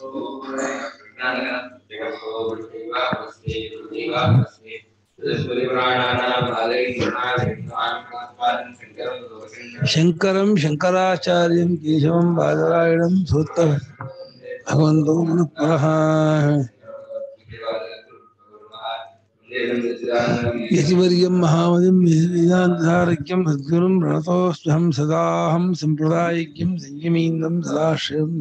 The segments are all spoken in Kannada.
ಶಂಕರಂ ಶಂಕರಾಚಾರ್ಯಂ ಕೇಶವಂ ಬಾದರಾಯಣಂ ಸೂತ್ತ ಭಗವಂತೋ ಮನಃ ಪುನಃ ಯತಿವರ್ಯಂ ಮಹಾಮತಿಂ ವೇದಾಂತಾರಕ್ಯಂ ಸದ್ಗುರುಂ ಪ್ರಣತೋಸ್ಮ್ಯಹಂ ಸದಾಹಂ ಸಂಪ್ರದಾಯಜ್ಞಂ ಸಂಯಮೀಂದ್ರಂ ಸದಾಶ್ರಯಂ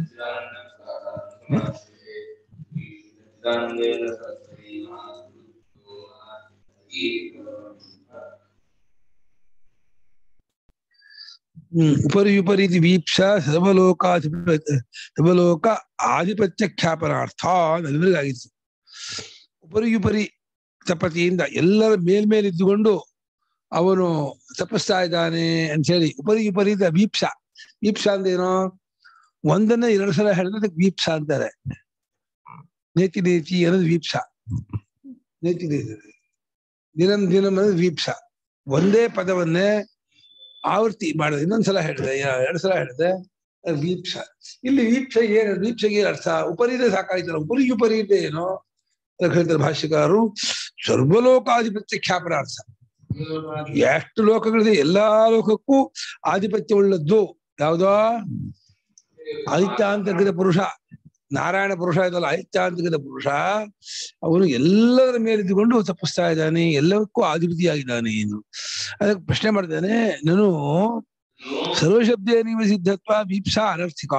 ಹ್ಮ್ ಉಪರಿ ವಿಪರೀತಿ ವೀಕ್ಷಾ ಸರ್ವಲೋಕಾಧಿಪ ಸರ್ವಲೋಕ ಆಧಿಪತ್ಯ ಖ್ಯಾಪನಾರ್ಥ ನಲ್ವರಿಗಾಗಿತ್ತು ಉಪರಿ ವಿಪರಿ ತಪತಿಯಿಂದ ಎಲ್ಲರ ಮೇಲ್ಮೇಲಿದ್ದುಕೊಂಡು ಅವನು ತಪಿಸ್ತಾ ಇದ್ದಾನೆ ಅಂತ ಹೇಳಿ ಉಪರಿ ವಿಪರೀತ ವೀಪ್ಸ ವೀಪ್ಸ ಅಂದೇನೋ ಒಂದನ್ನ ಎರಡು ಸಲ ಹೇಳಿದ್ರೆ ಅದಕ್ಕೆ ವೀಪ್ಸ ಅಂತಾರೆ ನೇತಿ ನೇತಿ ಅನ್ನೋದು ವೀಪ್ಸ ನೇತಿ ನೇತಿ ದಿನಂ ದಿನಂ ಅನ್ನೋದು ವೀಪ್ಸ ಒಂದೇ ಪದವನ್ನೇ ಆವೃತ್ತಿ ಮಾಡೋದು ಇನ್ನೊಂದ್ಸಲ ಹೇಳಿದೆ ಎರಡು ಸಲ ಹೇಳಿದೆ ಅದು ವೀಪ್ಸ ಇಲ್ಲಿ ವೀಪ್ಸ ಏನು ವೀಪ್ಸಗೆ ಏನು ಅರ್ಥ ಉಪರೀತ ಸಾಕಾಯ್ತಲ್ಲ ಉಪರಿ ಉಪರೀತ ಏನೋ ಅದಕ್ಕೆ ಹೇಳ್ತಾರೆ ಭಾಷ್ಯಕಾರರು ಸರ್ವಲೋಕಾಧಿಪತ್ಯ ಖ್ಯಾಪನಾರ್ಥ ಎಷ್ಟು ಲೋಕಗಳಿದೆ ಎಲ್ಲಾ ಲೋಕಕ್ಕೂ ಆಧಿಪತ್ಯ ಉಳ್ಳದ್ದು ಯಾವ್ದೋ ಆದಿತ್ಯಾಂತರ್ಗತ ಪುರುಷ ನಾರಾಯಣ ಪುರುಷ ಇದಲ್ಲ ಆದಿತ್ಯಾಂತರ್ಗತ ಪುರುಷ ಅವನು ಎಲ್ಲದರ ಮೇಲಿದ್ದುಕೊಂಡು ತಪ್ಪಿಸ್ತಾ ಇದ್ದಾನೆ ಎಲ್ಲಕ್ಕೂ ಆಧಿಪತಿಯಾಗಿದ್ದಾನೆ ಏನು ಅದಕ್ಕೆ ಪ್ರಶ್ನೆ ಮಾಡ್ತಾನೆ ನಾನು ಸರ್ವಶಬ್ದೇ ನಿವಸಿದ್ಧತ್ವ ವೀಪ್ಸಾ ಅನರ್ಥಿಕ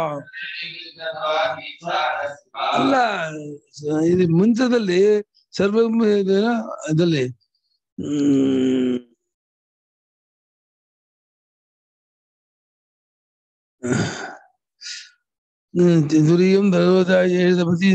ಅಲ್ಲ ಇದು ಮುಂಚದಲ್ಲಿ ಸರ್ವ ಅದಲ್ಲಿ ಹ್ಮ್ ದುರಿಯಂ ಧರ್ಮದಾಯ ಹೇಳಿದ ಪ್ರತಿ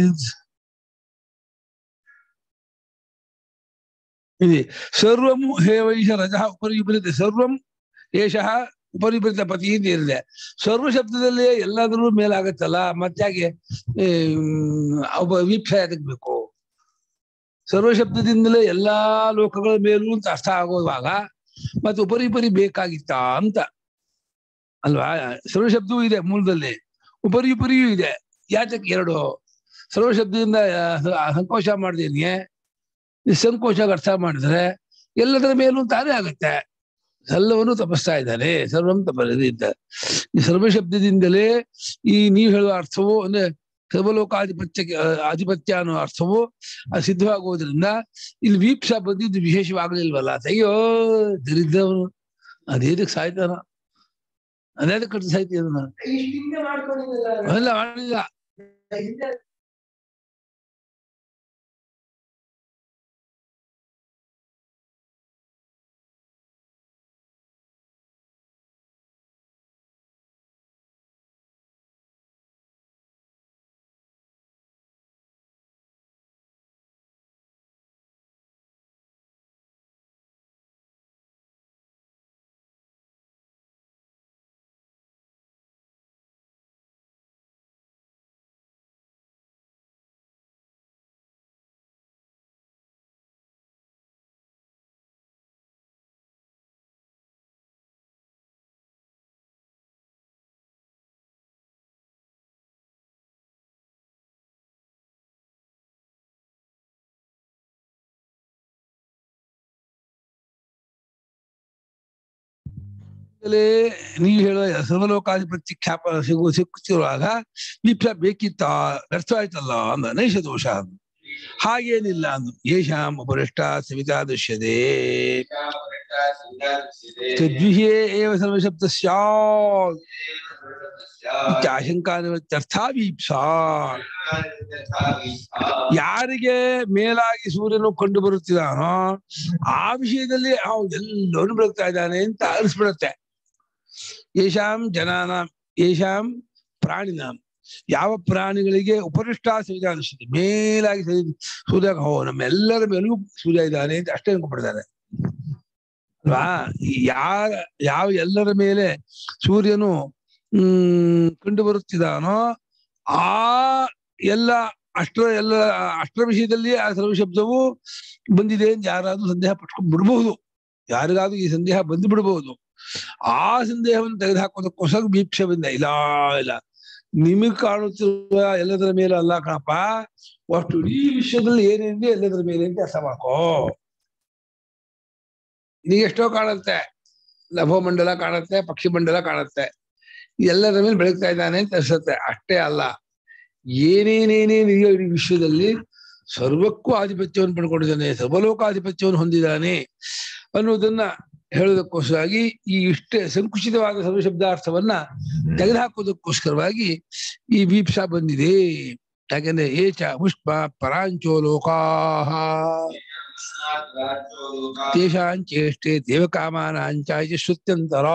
ಇದೆ ಸರ್ವಂ ಹೇ ವೈಷ ರಜ ಉಪರಿ ವಿಪರೀತ ಸರ್ವಂ ಏಷಃ ಉಪರಿ ವಿಪರೀತ ಪತಿ ಅಂತ ಏನಿದೆ ಸರ್ವ ಶಬ್ದದಲ್ಲೇ ಎಲ್ಲಾದ್ರೂ ಮೇಲಾಗತ್ತಲ್ಲ ಮತ್ತಾಗೆ ಒಬ್ಬ ವೀಕ್ಷ ಯಾತಕ್ ಬೇಕು ಸರ್ವ ಶಬ್ದದಿಂದಲೇ ಎಲ್ಲಾ ಲೋಕಗಳ ಮೇಲೂ ಅಂತ ಅರ್ಥ ಆಗೋವಾಗ ಮತ್ತೆ ಉಪರಿ ಉಪರಿ ಬೇಕಾಗಿತ್ತ ಅಂತ ಅಲ್ವಾ ಸರ್ವ ಶಬ್ದವೂ ಇದೆ ಮೂಲದಲ್ಲಿ ಉಪರಿ ಉಪರಿಯೂ ಇದೆ ಯಾತಕ್ಕೆ ಎರಡು ಸರ್ವ ಶಬ್ದದಿಂದ ಸಂಕೋಚ ಮಾಡಿದೇನೆ ನಿಸ್ಸಂಕೋಚ ಅರ್ಥ ಮಾಡಿದ್ರೆ ಎಲ್ಲದರ ಮೇಲೂ ತಾನೇ ಆಗತ್ತೆ ಎಲ್ಲವನ್ನು ತಪಸ್ತಾ ಇದ್ದಾನೆ ಸರ್ವಂ ತಪಸ್ಸಿದ್ದ ಈ ಸರ್ವ ಶಬ್ದದಿಂದಲೇ ಈ ನೀವು ಹೇಳುವ ಅರ್ಥವು ಅಂದ್ರೆ ಸರ್ವಲೋಕಾಧಿಪತ್ಯ ಆಧಿಪತ್ಯ ಅನ್ನೋ ಅರ್ಥವು ಅದು ಸಿದ್ಧವಾಗುವುದರಿಂದ ಇಲ್ಲಿ ವೀಕ್ಷ ಬಂದಿದ್ದು ವಿಶೇಷವಾಗಲಿಲ್ವಲ್ಲ ಅಯ್ಯೋ ದರಿದ್ರವನು ಅದೇದಕ್ಕೆ ಸಾಯ್ತಾನ ಅದೇದಕ್ಕೆ ಕಟ್ಟು ಸಾಯ್ತಿ ಅದನ್ನ ಅಲ್ಲ ಮಾಡಿಲ್ಲ ನೀವು ಹೇಳುವ ಸರ್ವಲೋಕಾಧಿಪತ್ಯ ಖ್ಯಾಪ ಸಿಗು ಸಿಕ್ಕುತ್ತಿರುವಾಗ ವಿಪ್ಸ ಬೇಕಿತ್ತ ವ್ಯರ್ಥವಾಯ್ತಲ್ಲ ಅಂದ ನೈಷ ದೋಷ ಅಂದ ಹಾಗೇನಿಲ್ಲ ಅಂದು ಯೇಷಾಂ ಉಪರಿಷ್ಟ ಸವಿತಾ ದೃಶ್ಯತೆ ತದ್ವಿಹೇ ಏವ ಸರ್ವಶಬ್ದ ಸ್ಯಾತ್ ಆಶಂಕಾ ನಿವೃತ್ಯರ್ಥ ವೀಪ್ಸಾ ಯಾರಿಗೆ ಮೇಲಾಗಿ ಸೂರ್ಯನು ಕಂಡು ಬರುತ್ತಿದ್ದಾನೋ ಆ ವಿಷಯದಲ್ಲಿ ಅವನು ಎಲ್ಲವನ್ನೂ ಬೆಳಗ್ತಾ ಇದ್ದಾನೆ ಅಂತ ಅನಿಸ್ಬಿಡುತ್ತೆ ಯಶಾಂ ಜನಾನಾಂ ಯಶಾಂ ಪ್ರಾಣಿನಾಂ ಯಾವ ಪ್ರಾಣಿಗಳಿಗೆ ಉಪರಿಷ್ಟ ಸೂರ್ಯ ಅನಿಸುತ್ತೆ ಮೇಲಾಗಿ ಸೂರ್ಯ ಹೋ ನಮ್ಮೆಲ್ಲರ ಮೇಲೂ ಸೂರ್ಯ ಇದ್ದಾನೆ ಅಂತ ಅಷ್ಟೇ ಅನ್ಕೊಂಡ್ಬಿಡ್ತಾರೆ ಅಲ್ವಾ ಯಾರ ಯಾವ ಎಲ್ಲರ ಮೇಲೆ ಸೂರ್ಯನು ಹ್ಮ್ ಕಂಡು ಬರುತ್ತಿದ್ದಾನೋ ಆ ಎಲ್ಲ ಅಷ್ಟರ ಎಲ್ಲ ಅಷ್ಟರ ವಿಷಯದಲ್ಲಿ ಆ ಸರ್ವ ಶಬ್ದವು ಬಂದಿದೆ ಅಂತ ಯಾರಾದ್ರೂ ಸಂದೇಹ ಪಟ್ಕೊಂಡು ಬಿಡ್ಬಹುದು ಯಾರಿಗಾದ್ರೂ ಈ ಸಂದೇಹ ಬಂದು ಬಿಡಬಹುದು ಆ ಸಂದೇಹವನ್ನು ತೆಗೆದುಹಾಕೋದಕ್ಕೋಸ್ಕರ ವೀಕ್ಷೆ ಬಂದ ಇಲ್ಲ ಇಲ್ಲ ನಿಮಗ್ ಕಾಣುತ್ತಿರುವ ಎಲ್ಲದರ ಮೇಲೆ ಅಲ್ಲ ಕಣಪ್ಪ ಅಷ್ಟು ಇಡೀ ವಿಶ್ವದಲ್ಲಿ ಏನೇನಿದೆ ಎಲ್ಲದರ ಮೇಲೆ ಅಂತ ಅರ್ಥ ಮಾಡ್ಕೋ ನಿನಗೆ ಎಷ್ಟೋ ಕಾಣುತ್ತೆ ಲಭೋಮಂಡಲ ಕಾಣುತ್ತೆ ಪಕ್ಷಿ ಮಂಡಲ ಕಾಣುತ್ತೆ ಎಲ್ಲದರ ಮೇಲೆ ಬೆಳಗ್ತಾ ಇದ್ದಾನೆ ಅಂತ ಅನ್ಸುತ್ತೆ ಅಷ್ಟೇ ಅಲ್ಲ ಏನೇನೇನೇನಿದೆಯೋ ಇಡೀ ವಿಶ್ವದಲ್ಲಿ ಸರ್ವಕ್ಕೂ ಆಧಿಪತ್ಯವನ್ನು ಪಡ್ಕೊಂಡಿದ್ದಾನೆ ಸರ್ವಲೋಕಾಧಿಪತ್ಯವನ್ನು ಹೊಂದಿದ್ದಾನೆ ಅನ್ನೋದನ್ನ ಹೇಳೋದಕ್ಕೋಸ್ಕರವಾಗಿ ಈ ಇಷ್ಟೇ ಸಂಕುಚಿತವಾದ ಸರ್ವಶಬ್ದಾರ್ಥವನ್ನ ತೆಗೆದುಹಾಕೋದಕ್ಕೋಸ್ಕರವಾಗಿ ಈ ವೀಪ್ಸ ಬಂದಿದೆ ಯಾಕೆಂದ್ರೆ ಏಚ ಪುಷ್ಪ ಪರಾಂಚೋ ಲೋಕಾಹ ತೇಷಾಂಚೇಷ್ಟೇ ದೇವಕಾಮಾನಾಂಚ ಇತಿ ಶ್ರುತ್ಯಂತರ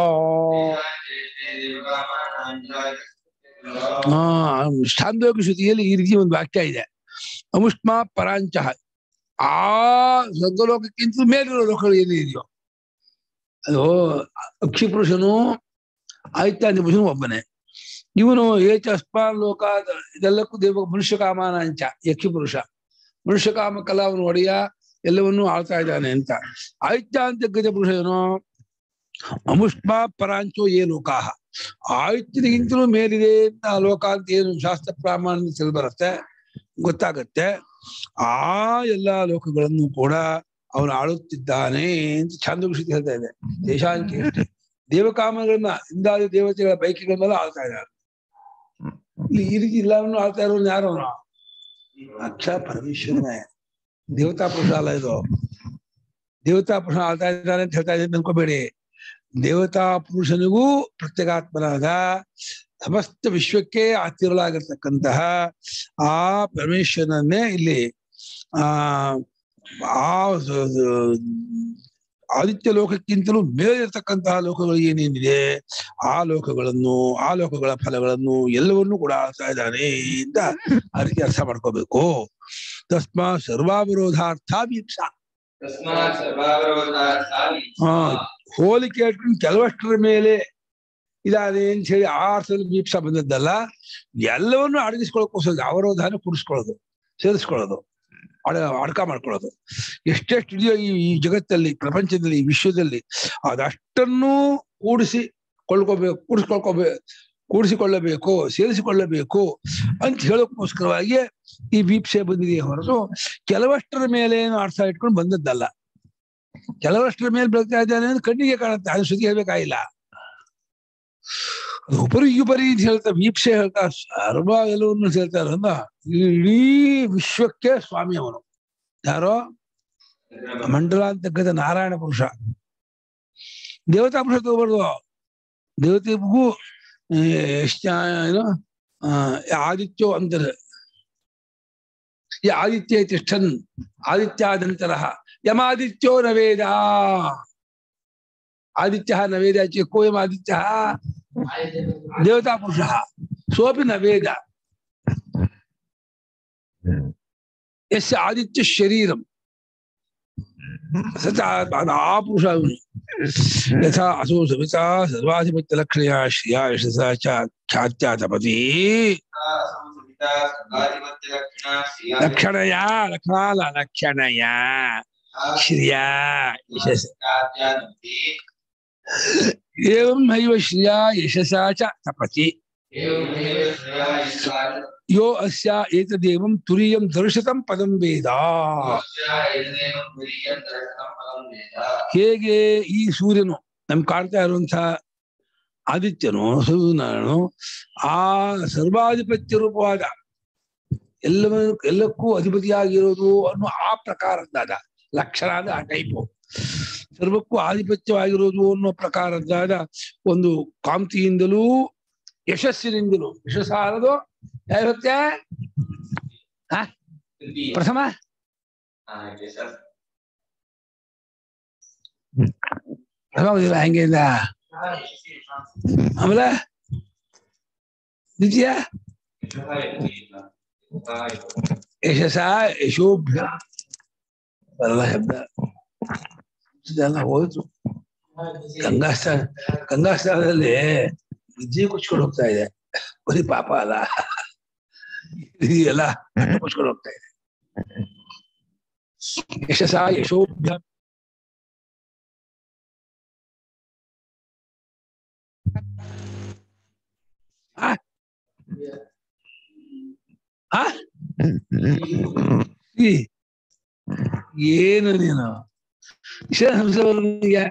ಆ ಛಾಂದೋಗ್ಯ ಶ್ರುತಿಯಲ್ಲಿ ಈ ರೀತಿ ಒಂದು ವಾಕ್ಯ ಇದೆ ಅಮುಷ್ಮ ಪರಾಂಚ ಆ ಸ್ವರ್ಗಲೋಕಕ್ಕಿಂತ ಮೇಲಿರೋ ಲೋಕಗಳು ಏನಿದೆಯೋ ಅದು ಅಕ್ಷಿ ಪುರುಷನು ಆಯ್ತಾಂತಿ ಪುರುಷನು ಒಬ್ಬನೇ ಇವನು ಏಚ ಅಸ್ಮಾನ್ ಲೋಕ ಇದೆಲ್ಲಕ್ಕೂ ದೇವ ಮನುಷ್ಯ ಕಾಮಾನಾಂಚ ಯಕ್ಷಿ ಪುರುಷ ಮನುಷ್ಯ ಕಾಮ ಕಲಾ ಅವನು ಒಡೆಯ ಎಲ್ಲವನ್ನೂ ಆಳ್ತಾ ಇದ್ದಾನೆ ಅಂತ ಆಯ್ತಾಂತ ಗಜ ಪುರುಷ ಏನು ಅಮುಷ್ಮ ಪರಾಂಚೋ ಏ ಲೋಕಾಹ ಆಯ್ತಿಗಿಂತಲೂ ಮೇಲಿದೆ ಅಂತ ಆ ಲೋಕ ಅಂತ ಏನು ಶಾಸ್ತ್ರ ಪ್ರಾಮಾಣ್ಯ ತಿಳಿ ಬರುತ್ತೆ ಗೊತ್ತಾಗತ್ತೆ ಆ ಎಲ್ಲಾ ಲೋಕಗಳನ್ನು ಕೂಡ ಅವನು ಆಳುತ್ತಿದ್ದಾನೆ ಅಂತ ಛಾಂದೋಗಿಷಿತ ಹೇಳ್ತಾ ಇದೆ ದೇಶಾಂಕಿ ಅಷ್ಟೇ ದೇವಕಾಮಗಳನ್ನ ಇಂದಾದ ದೇವತೆಗಳ ಬೈಕಿಗಳನ್ನೆಲ್ಲ ಆಳ್ತಾ ಇದ್ದಾರೆ ಇಲ್ಲಿ ಈ ರೀತಿ ಎಲ್ಲವನ್ನು ಆಳ್ತಾ ಇರೋನು ಯಾರು ಅವನು ಅಕ್ಷ ಪರಮೇಶ್ವರನೇ ದೇವತಾ ಪುರುಷ ಅಲ್ಲ ಇದು ದೇವತಾ ಪುರುಷ ಆಳ್ತಾ ಇದ್ದಾನೆ ಅಂತ ಹೇಳ್ತಾ ಇದ್ದೀನಿ ಅನ್ಕೋಬೇಡಿ ದೇವತಾ ಪುರುಷನಿಗೂ ಪ್ರತ್ಯೇಗಾತ್ಮನಾದ ಸಮಸ್ತ ವಿಶ್ವಕ್ಕೆ ಆತಿರಲಾಗಿರ್ತಕ್ಕಂತಹ ಆ ಪರಮೇಶ್ವರನನ್ನೇ ಇಲ್ಲಿ ಆ ಆ ಸ- ಸ- ಆದಿತ್ಯ ಲೋಕಕ್ಕಿಂತಲೂ ಮೇಲಿರ್ತಕ್ಕಂತಹ ಲೋಕಗಳು ಏನೇನಿದೆ ಆ ಲೋಕಗಳನ್ನು ಆ ಲೋಕಗಳ ಫಲಗಳನ್ನು ಎಲ್ಲವನ್ನೂ ಕೂಡ ಆಳ್ತಾ ಇದ್ದಾನೆ ಅಂತ ಆ ರೀತಿ ಅರ್ಥ ಮಾಡ್ಕೋಬೇಕು ತಸ್ಮಾ ಸರ್ವಾವಿರೋಧಾರ್ಥ ವೀಕ್ಷಾ ತಸ್ಮಾತ್ ಸರ್ವಾವರೋಧಾರ್ಥಾನಿ ಹಾ ಹೋಲಿಕೆ ಇಟ್ಕೊಂಡು ಕೆಲವಷ್ಟರ ಮೇಲೆ ಇದಾನೆ ಅಂತ ಹೇಳಿ ಆ ಅರ್ಥದಲ್ಲಿ ವೀಪ್ಸ ಬಂದದ್ದಲ್ಲ ಎಲ್ಲವನ್ನೂ ಅಡಗಿಸ್ಕೊಳಕ್ಕೋಸ್ಕರ ಅವರೋಧಾನ ಕೂಡಿಸ್ಕೊಳ್ಳೋದು ಸೇರಿಸ್ಕೊಳ್ಳೋದು ಅಡ ಅಡಕ ಮಾಡ್ಕೊಳ್ಳೋದು ಎಷ್ಟೆಷ್ಟು ಇದೆಯೋ ಈ ಈ ಜಗತ್ತಲ್ಲಿ ಪ್ರಪಂಚದಲ್ಲಿ ಈ ವಿಶ್ವದಲ್ಲಿ ಅದಷ್ಟನ್ನೂ ಕೂಡಿಸಿ ಕೊಳ್ಳಕೋಬೇಕು ಕೂಡಿಸ್ಕೊಳ್ಕೋಬೇಕು ಕೂಡಿಸಿಕೊಳ್ಳಬೇಕು ಸೇರಿಸಿಕೊಳ್ಳಬೇಕು ಅಂತ ಹೇಳೋಕ್ಕೋಸ್ಕರವಾಗಿ ಈ ವೀಪ್ಸೆ ಬಂದಿದೆ ಹೊರತು ಕೆಲವಷ್ಟರ ಮೇಲೆ ಏನು ಅರ್ಥ ಇಟ್ಕೊಂಡು ಬಂದದ್ದಲ್ಲ ಕೆಲವಷ್ಟರ ಮೇಲೆ ಬೆಳಗ್ತಾ ಇದ್ದಾನೆ ಅಂದ್ರೆ ಕಣ್ಣಿಗೆ ಕಾಣುತ್ತೆ ಅದು ಶ್ರುತಿ ಹೇಳ್ಬೇಕಾಗಿಲ್ಲ ಅದು ಉಪರಿ ಉಪರಿ ಅಂತ ಹೇಳ್ತಾ ವೀಪ್ಸೆ ಹೇಳ್ತಾ ಸರ್ವ ಎಲ್ಲವನ್ನು ಹೇಳ್ತಾರೆ ಅಂದ ಇಡೀ ವಿಶ್ವಕ್ಕೆ ಸ್ವಾಮಿ ಅವನು ಯಾರೋ ಮಂಡಲಾಂತಕ್ಕಂಥ ನಾರಾಯಣ ಪುರುಷ ದೇವತಾ ಪುರುಷ ತಗೋಬಾರ್ದು ದೇವತೆಗೂ ಎಷ್ಟು ಏನು ಆ, ಆದಿತ್ಯೋ ಅಂತರ ಈ ಆದಿತ್ಯ ತಿಷ್ಠನ್ ಆದಿತ್ಯಾದಂತರ ಯಮಾದಿತ್ಯೋ ನ ವೇದ ಆದಿತ್ಯ ನ ವೇದ ಚೋ ಯಮ ಆದಿತ್ಯ ದೇವತಾ ಪುರುಷ ಸೋಪಿ ನ ವೇದ ಯಸ್ಯ ಆದಿತ್ಯ ಶರೀರಂ ಸತ ಅದು ಆ ಪುರುಷ ಅವನು ಯಥಾ ಅಸೋ ಸವಿತಾ ಸರ್ವಾಧಿಪತ್ಯ ಲಕ್ಷಣೆಯ ಶ್ರಿಯಾ ಯಶಸ ಚ ಖ್ಯಾತ್ಯಾತಪತಿ ಲಕ್ಷಣಯ ಲಕ್ಷಣ ಲಕ್ಷಣಯ ಶ್ರಿಯಾ ಯಶಸ್ ಏವಂ ಹೈವ ಶ್ರಿಯಾ ಯಶಸಾ ಚ ತಪತಿ ಯೋ ಅಸ್ಯ ಏತದೇವಂ ತುರಿಯಂ ದರ್ಶಿತಂ ಪದಂ ವೇದ ಹೇಗೆ ಈ ಸೂರ್ಯನು ನಮ್ಗೆ ಕಾಣ್ತಾ ಇರುವಂತಹ ಆದಿತ್ಯನು ಸೂರ್ಯನಾರಾಯಣನು ಆ ಸರ್ವಾಧಿಪತ್ಯ ರೂಪವಾದ ಎಲ್ಲವನ್ನು ಎಲ್ಲಕ್ಕೂ ಅಧಿಪತಿಯಾಗಿರೋದು ಅನ್ನೋ ಆ ಪ್ರಕಾರದ್ದಾದ ಲಕ್ಷಣ ಅಂದ್ರೆ ಆ ಟೈಪು ಸರ್ವಕ್ಕೂ ಆಧಿಪತ್ಯವಾಗಿರೋದು ಅನ್ನೋ ಪ್ರಕಾರದ್ದಾದ ಒಂದು ಕಾಂತಿಯಿಂದಲೂ ಯಶಸ್ಸಿನಿಂದಲೂ ಯಶಸ್ಸ ಅನ್ನೋದು ಯಾವತ್ತೆ ಪ್ರಥಮ ಪ್ರಥಮ ಓದಿಲ್ಲ ಹೆಂಗೆಯಿಂದ ಆಮೇಲೆ ದ್ವಿತೀಯ ಯಶಸ ಯಶೋಭ್ಯ ಬರಲ್ಲ ಶಬ್ದ ಇದೆಲ್ಲ ಹೋಯ್ತು ಗಂಗಾಸ್ಥಾನ ಗಂಗಾಸ್ಥಾನದಲ್ಲಿ ವಿದ್ಯೆ ಕುಚ್ಕೊಂಡು ಹೋಗ್ತಾ ಇದೆ ಬರೀ ಪಾಪ ಅಲ್ಲ ಎಲ್ಲ ಕುಚ್ಕೊಂಡು ಹೋಗ್ತಾ ಇದೆ ಯಶಸ ಯಶೋಭ್ಯ ಆ? ಆ ಈ ಏನು ನೀನು ವಿಷಯ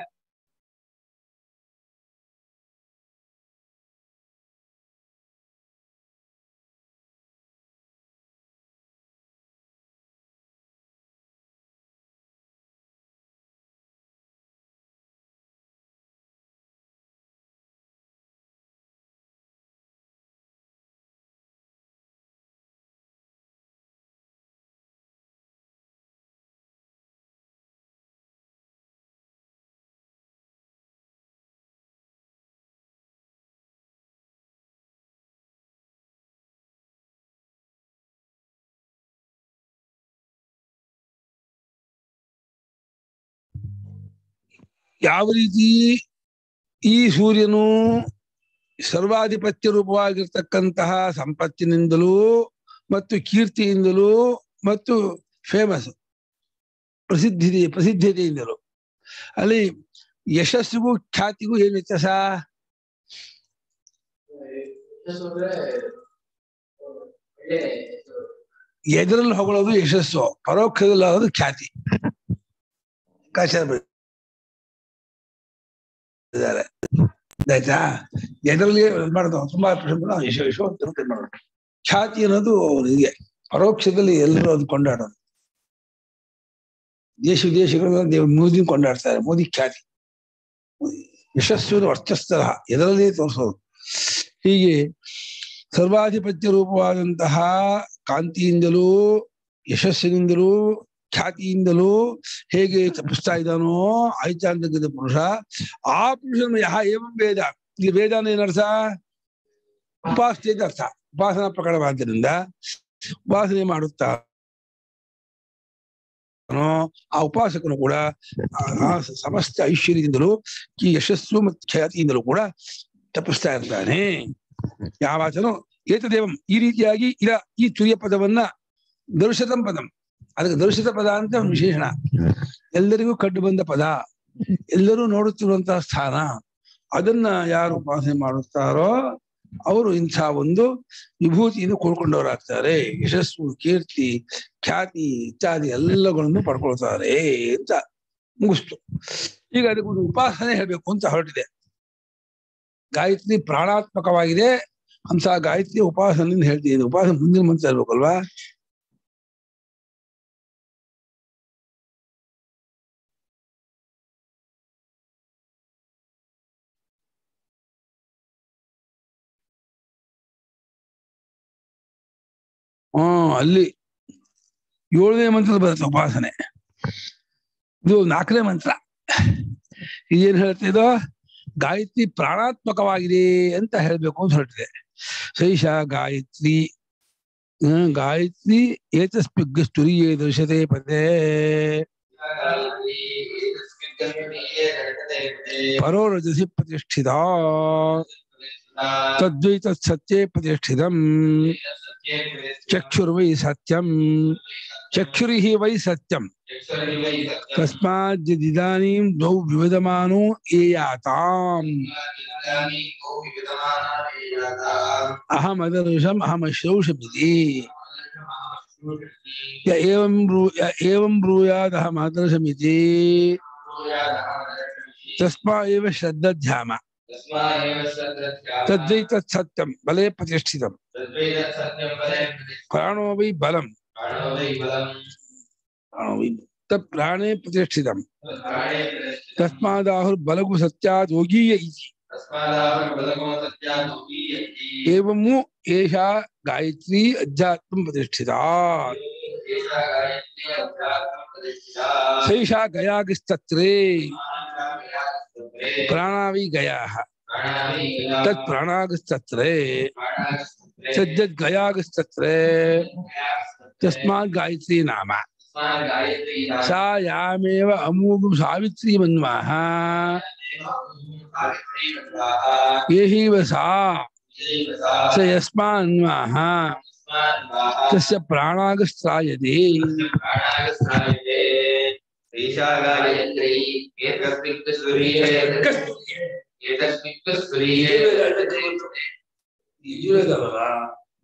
ಯಾವ ರೀತಿ ಈ ಸೂರ್ಯನು ಸರ್ವಾಧಿಪತ್ಯ ರೂಪವಾಗಿರ್ತಕ್ಕಂತಹ ಸಂಪತ್ತಿನಿಂದಲೂ ಮತ್ತು ಕೀರ್ತಿಯಿಂದಲೂ ಮತ್ತು ಫೇಮಸ್ ಪ್ರಸಿದ್ಧಿ ಪ್ರಸಿದ್ಧತೆಯಿಂದಲೂ ಅಲ್ಲಿ ಯಶಸ್ಸಿಗೂ ಖ್ಯಾತಿಗೂ ಏನು ವ್ಯತ್ಯಾಸ ಎದರಲ್ಲಿ ಹೊಗಳೋದು ಯಶಸ್ಸು ಪರೋಕ್ಷದಲ್ಲಿ ಆಗೋದು ಖ್ಯಾತಿ ಕಾಚಾರ ಇದ್ದಾರೆ ಆಯ್ತಾ ಎದರಲ್ಲಿ ಮಾಡೋದು ತುಂಬಾ ಪ್ರಶ್ನೆ ಯಶ ಯಶೋ ಅಂತ ತಿಳ್ಕೊಂಡ್ ಮಾಡೋದು ಖ್ಯಾತಿ ಅನ್ನೋದು ಹೀಗೆ ಪರೋಕ್ಷದಲ್ಲಿ ಎಲ್ಲರೂ ಅದು ಕೊಂಡಾಡೋದು ದೇಶ ವಿದೇಶಗಳಲ್ಲಿ ದೇವ್ ಮೋದಿ ಕೊಂಡಾಡ್ತಾರೆ ಮೋದಿ ಖ್ಯಾತಿ ಯಶಸ್ಸು ವರ್ಚಸ್ತರ ಎದರಲ್ಲಿ ತೋರಿಸೋದು ಹೀಗೆ ಸರ್ವಾಧಿಪತ್ಯ ರೂಪವಾದಂತಹ ಕಾಂತಿಯಿಂದಲೂ ಯಶಸ್ಸಿನಿಂದಲೂ ಖ್ಯಾತಿಯಿಂದಲೂ ಹೇಗೆ ತಪ್ಪಿಸ್ತಾ ಇದ್ದಾನೋ ಆಯ್ತಾಂತಕ್ಕಂಥ ಪುರುಷ ಆ ಪುರುಷನ ಯಹ ಏವಂ ವೇದ ಈ ವೇದನ ಏನರ್ಥ ಉಪಾಸನೆ ಅರ್ಥ ಉಪಾಸನಾ ಪ್ರಕರಣವಾದ್ದರಿಂದ ಉಪಾಸನೆ ಮಾಡುತ್ತಾ ಆ ಉಪಾಸಕನು ಕೂಡ ಆ- ಆ ಸಮಸ್ತ ಐಶ್ವರ್ಯದಿಂದಲೂ ಈ ಯಶಸ್ಸು ಮತ್ತು ಖ್ಯಾತಿಯಿಂದಲೂ ಕೂಡ ತಪ್ಪಿಸ್ತಾ ಇರ್ತಾನೆ ಯಾವಾಚನೋ ಏತದೇವಂ ಈ ರೀತಿಯಾಗಿ ಇದ ಈ ತುರಿಯ ಪದವನ್ನ ದರ್ಶತಂ ಪದಂ ಅದಕ್ಕೆ ದರ್ಶಿತ ಪದ ಅಂತ ಒಂದು ವಿಶೇಷಣ ಎಲ್ಲರಿಗೂ ಕಂಡು ಬಂದ ಪದ ಎಲ್ಲರೂ ನೋಡುತ್ತಿರುವಂತಹ ಸ್ಥಾನ ಅದನ್ನ ಯಾರು ಉಪಾಸನೆ ಮಾಡುತ್ತಾರೋ ಅವರು ಇಂಥ ಒಂದು ವಿಭೂತಿಯನ್ನು ಕೂಡ್ಕೊಂಡವರಾಗ್ತಾರೆ ಯಶಸ್ಸು ಕೀರ್ತಿ ಖ್ಯಾತಿ ಇತ್ಯಾದಿ ಎಲ್ಲಗಳನ್ನು ಪಡ್ಕೊಳ್ತಾರೆ ಅಂತ ಮುಗಿಸ್ತು ಈಗ ಅದಕ್ಕೆ ಒಂದು ಉಪಾಸನೆ ಹೇಳ್ಬೇಕು ಅಂತ ಹೊರಟಿದೆ ಗಾಯತ್ರಿ ಪ್ರಾಣಾತ್ಮಕವಾಗಿದೆ ಅಂತ ಗಾಯತ್ರಿ ಉಪಾಸನೆಯಿಂದ ಹೇಳ್ತೀನಿ ಉಪಾಸನೆ ಮುಂದಿನ ಮಂತ್ರ ಇರ್ಬೇಕಲ್ವಾ ಹ್ಮ್ ಅಲ್ಲಿ ಏಳನೇ ಮಂತ್ರದ ಬರುತ್ತೆ ಉಪಾಸನೆ ಇದು ನಾಲ್ಕನೇ ಮಂತ್ರ ಇದೇನ್ ಹೇಳ್ತಾ ಇದು ಗಾಯತ್ರಿ ಪ್ರಾಣಾತ್ಮಕವಾಗಿದೆ ಅಂತ ಹೇಳ್ಬೇಕು ಅಂತ ಹೊರಟಿದೆ ಶೈಷ ಗಾಯತ್ರಿ ಹ್ಮ್, ಗಾಯತ್ರಿ ಏತಸ್ಪಿಗ್ ಸ್ತುರಿಯೇ ದೃಶ್ಯತೆ ಪದೇ ಪರೋ ರಜಸಿ ಪ್ರತಿಷ್ಠಿತ ತದ್ವೈ ತತ್ ಸತ್ಯೇ ಪ್ರತಿಷ್ಠಿತಂ ಚಕ್ಷುರ್ವೈ ಸತ್ಯಂ ಚಕ್ಷುರಿ ವೈ ಸತ್ಯಂ ತಸ್ಮಾದಿದಾನೀಂ ದ್ವೌ ವಿವಿಧಮಾನೋ ಏಯಾತಾಂ ಅಹಮದರುಷಂ ಅಹಮಶ್ರೌಷಮಿತಿ ಯ ಏವಂ ಬ್ರೂ ಯ ಏವಂ ಬ್ರೂಯಾದಹಮದರುಷಮಿತಿ ತಸ್ಮಾ ಏವ ಶ್ರದ್ಧಾಧ್ಯಾಮ ತದ್ವೈ ತತ್ ಸತ್ಯಂ ಬಲೇ ಪ್ರತಿಷ್ಠಿತಂ ಪ್ರಾಣೋ ವೈ ಬಲಂ ಪ್ರಾಣೋ ವೈ ತತ್ ಪ್ರಾಣೇ ಪ್ರತಿಷ್ಠಿತಂ ತಸ್ಮಾದಾಹುರ್ ಬಲಗು ಸತ್ಯಾದ್ ಯೋಗೀಯ ಇತಿ ಏವಮು ಏಷಾ ಗಾಯತ್ರಿ ಅಧ್ಯಾತ್ಮ ಪ್ರತಿಷ್ಠಿತ ಸೈಷಾ ಗಯಾಗಿಸ್ತತ್ರೇ ಪ್ರಾಣಾವಿ ಗಯಾಃ ತತ್ ಪ್ರಾಣಾಗಸ್ತತ್ರೇ ಸದ್ಯದ್ ಗಯಾಗಸ್ತತ್ರೇ ತಸ್ಮಾತ್ ಗಾಯತ್ರಿ ನಾಮ ಸಾ ಯಾಮೇವ ಅಮೂಗು ಸಾವಿತ್ರಿ ಮನ್ವಾಹ ಏಹೀವ ಸಾ ಸ ಯಸ್ಮಾನ್ವಾಹ ತಸ್ಯ ಪ್ರಾಣಾಗಸ್ತ್ರಾಯತೆ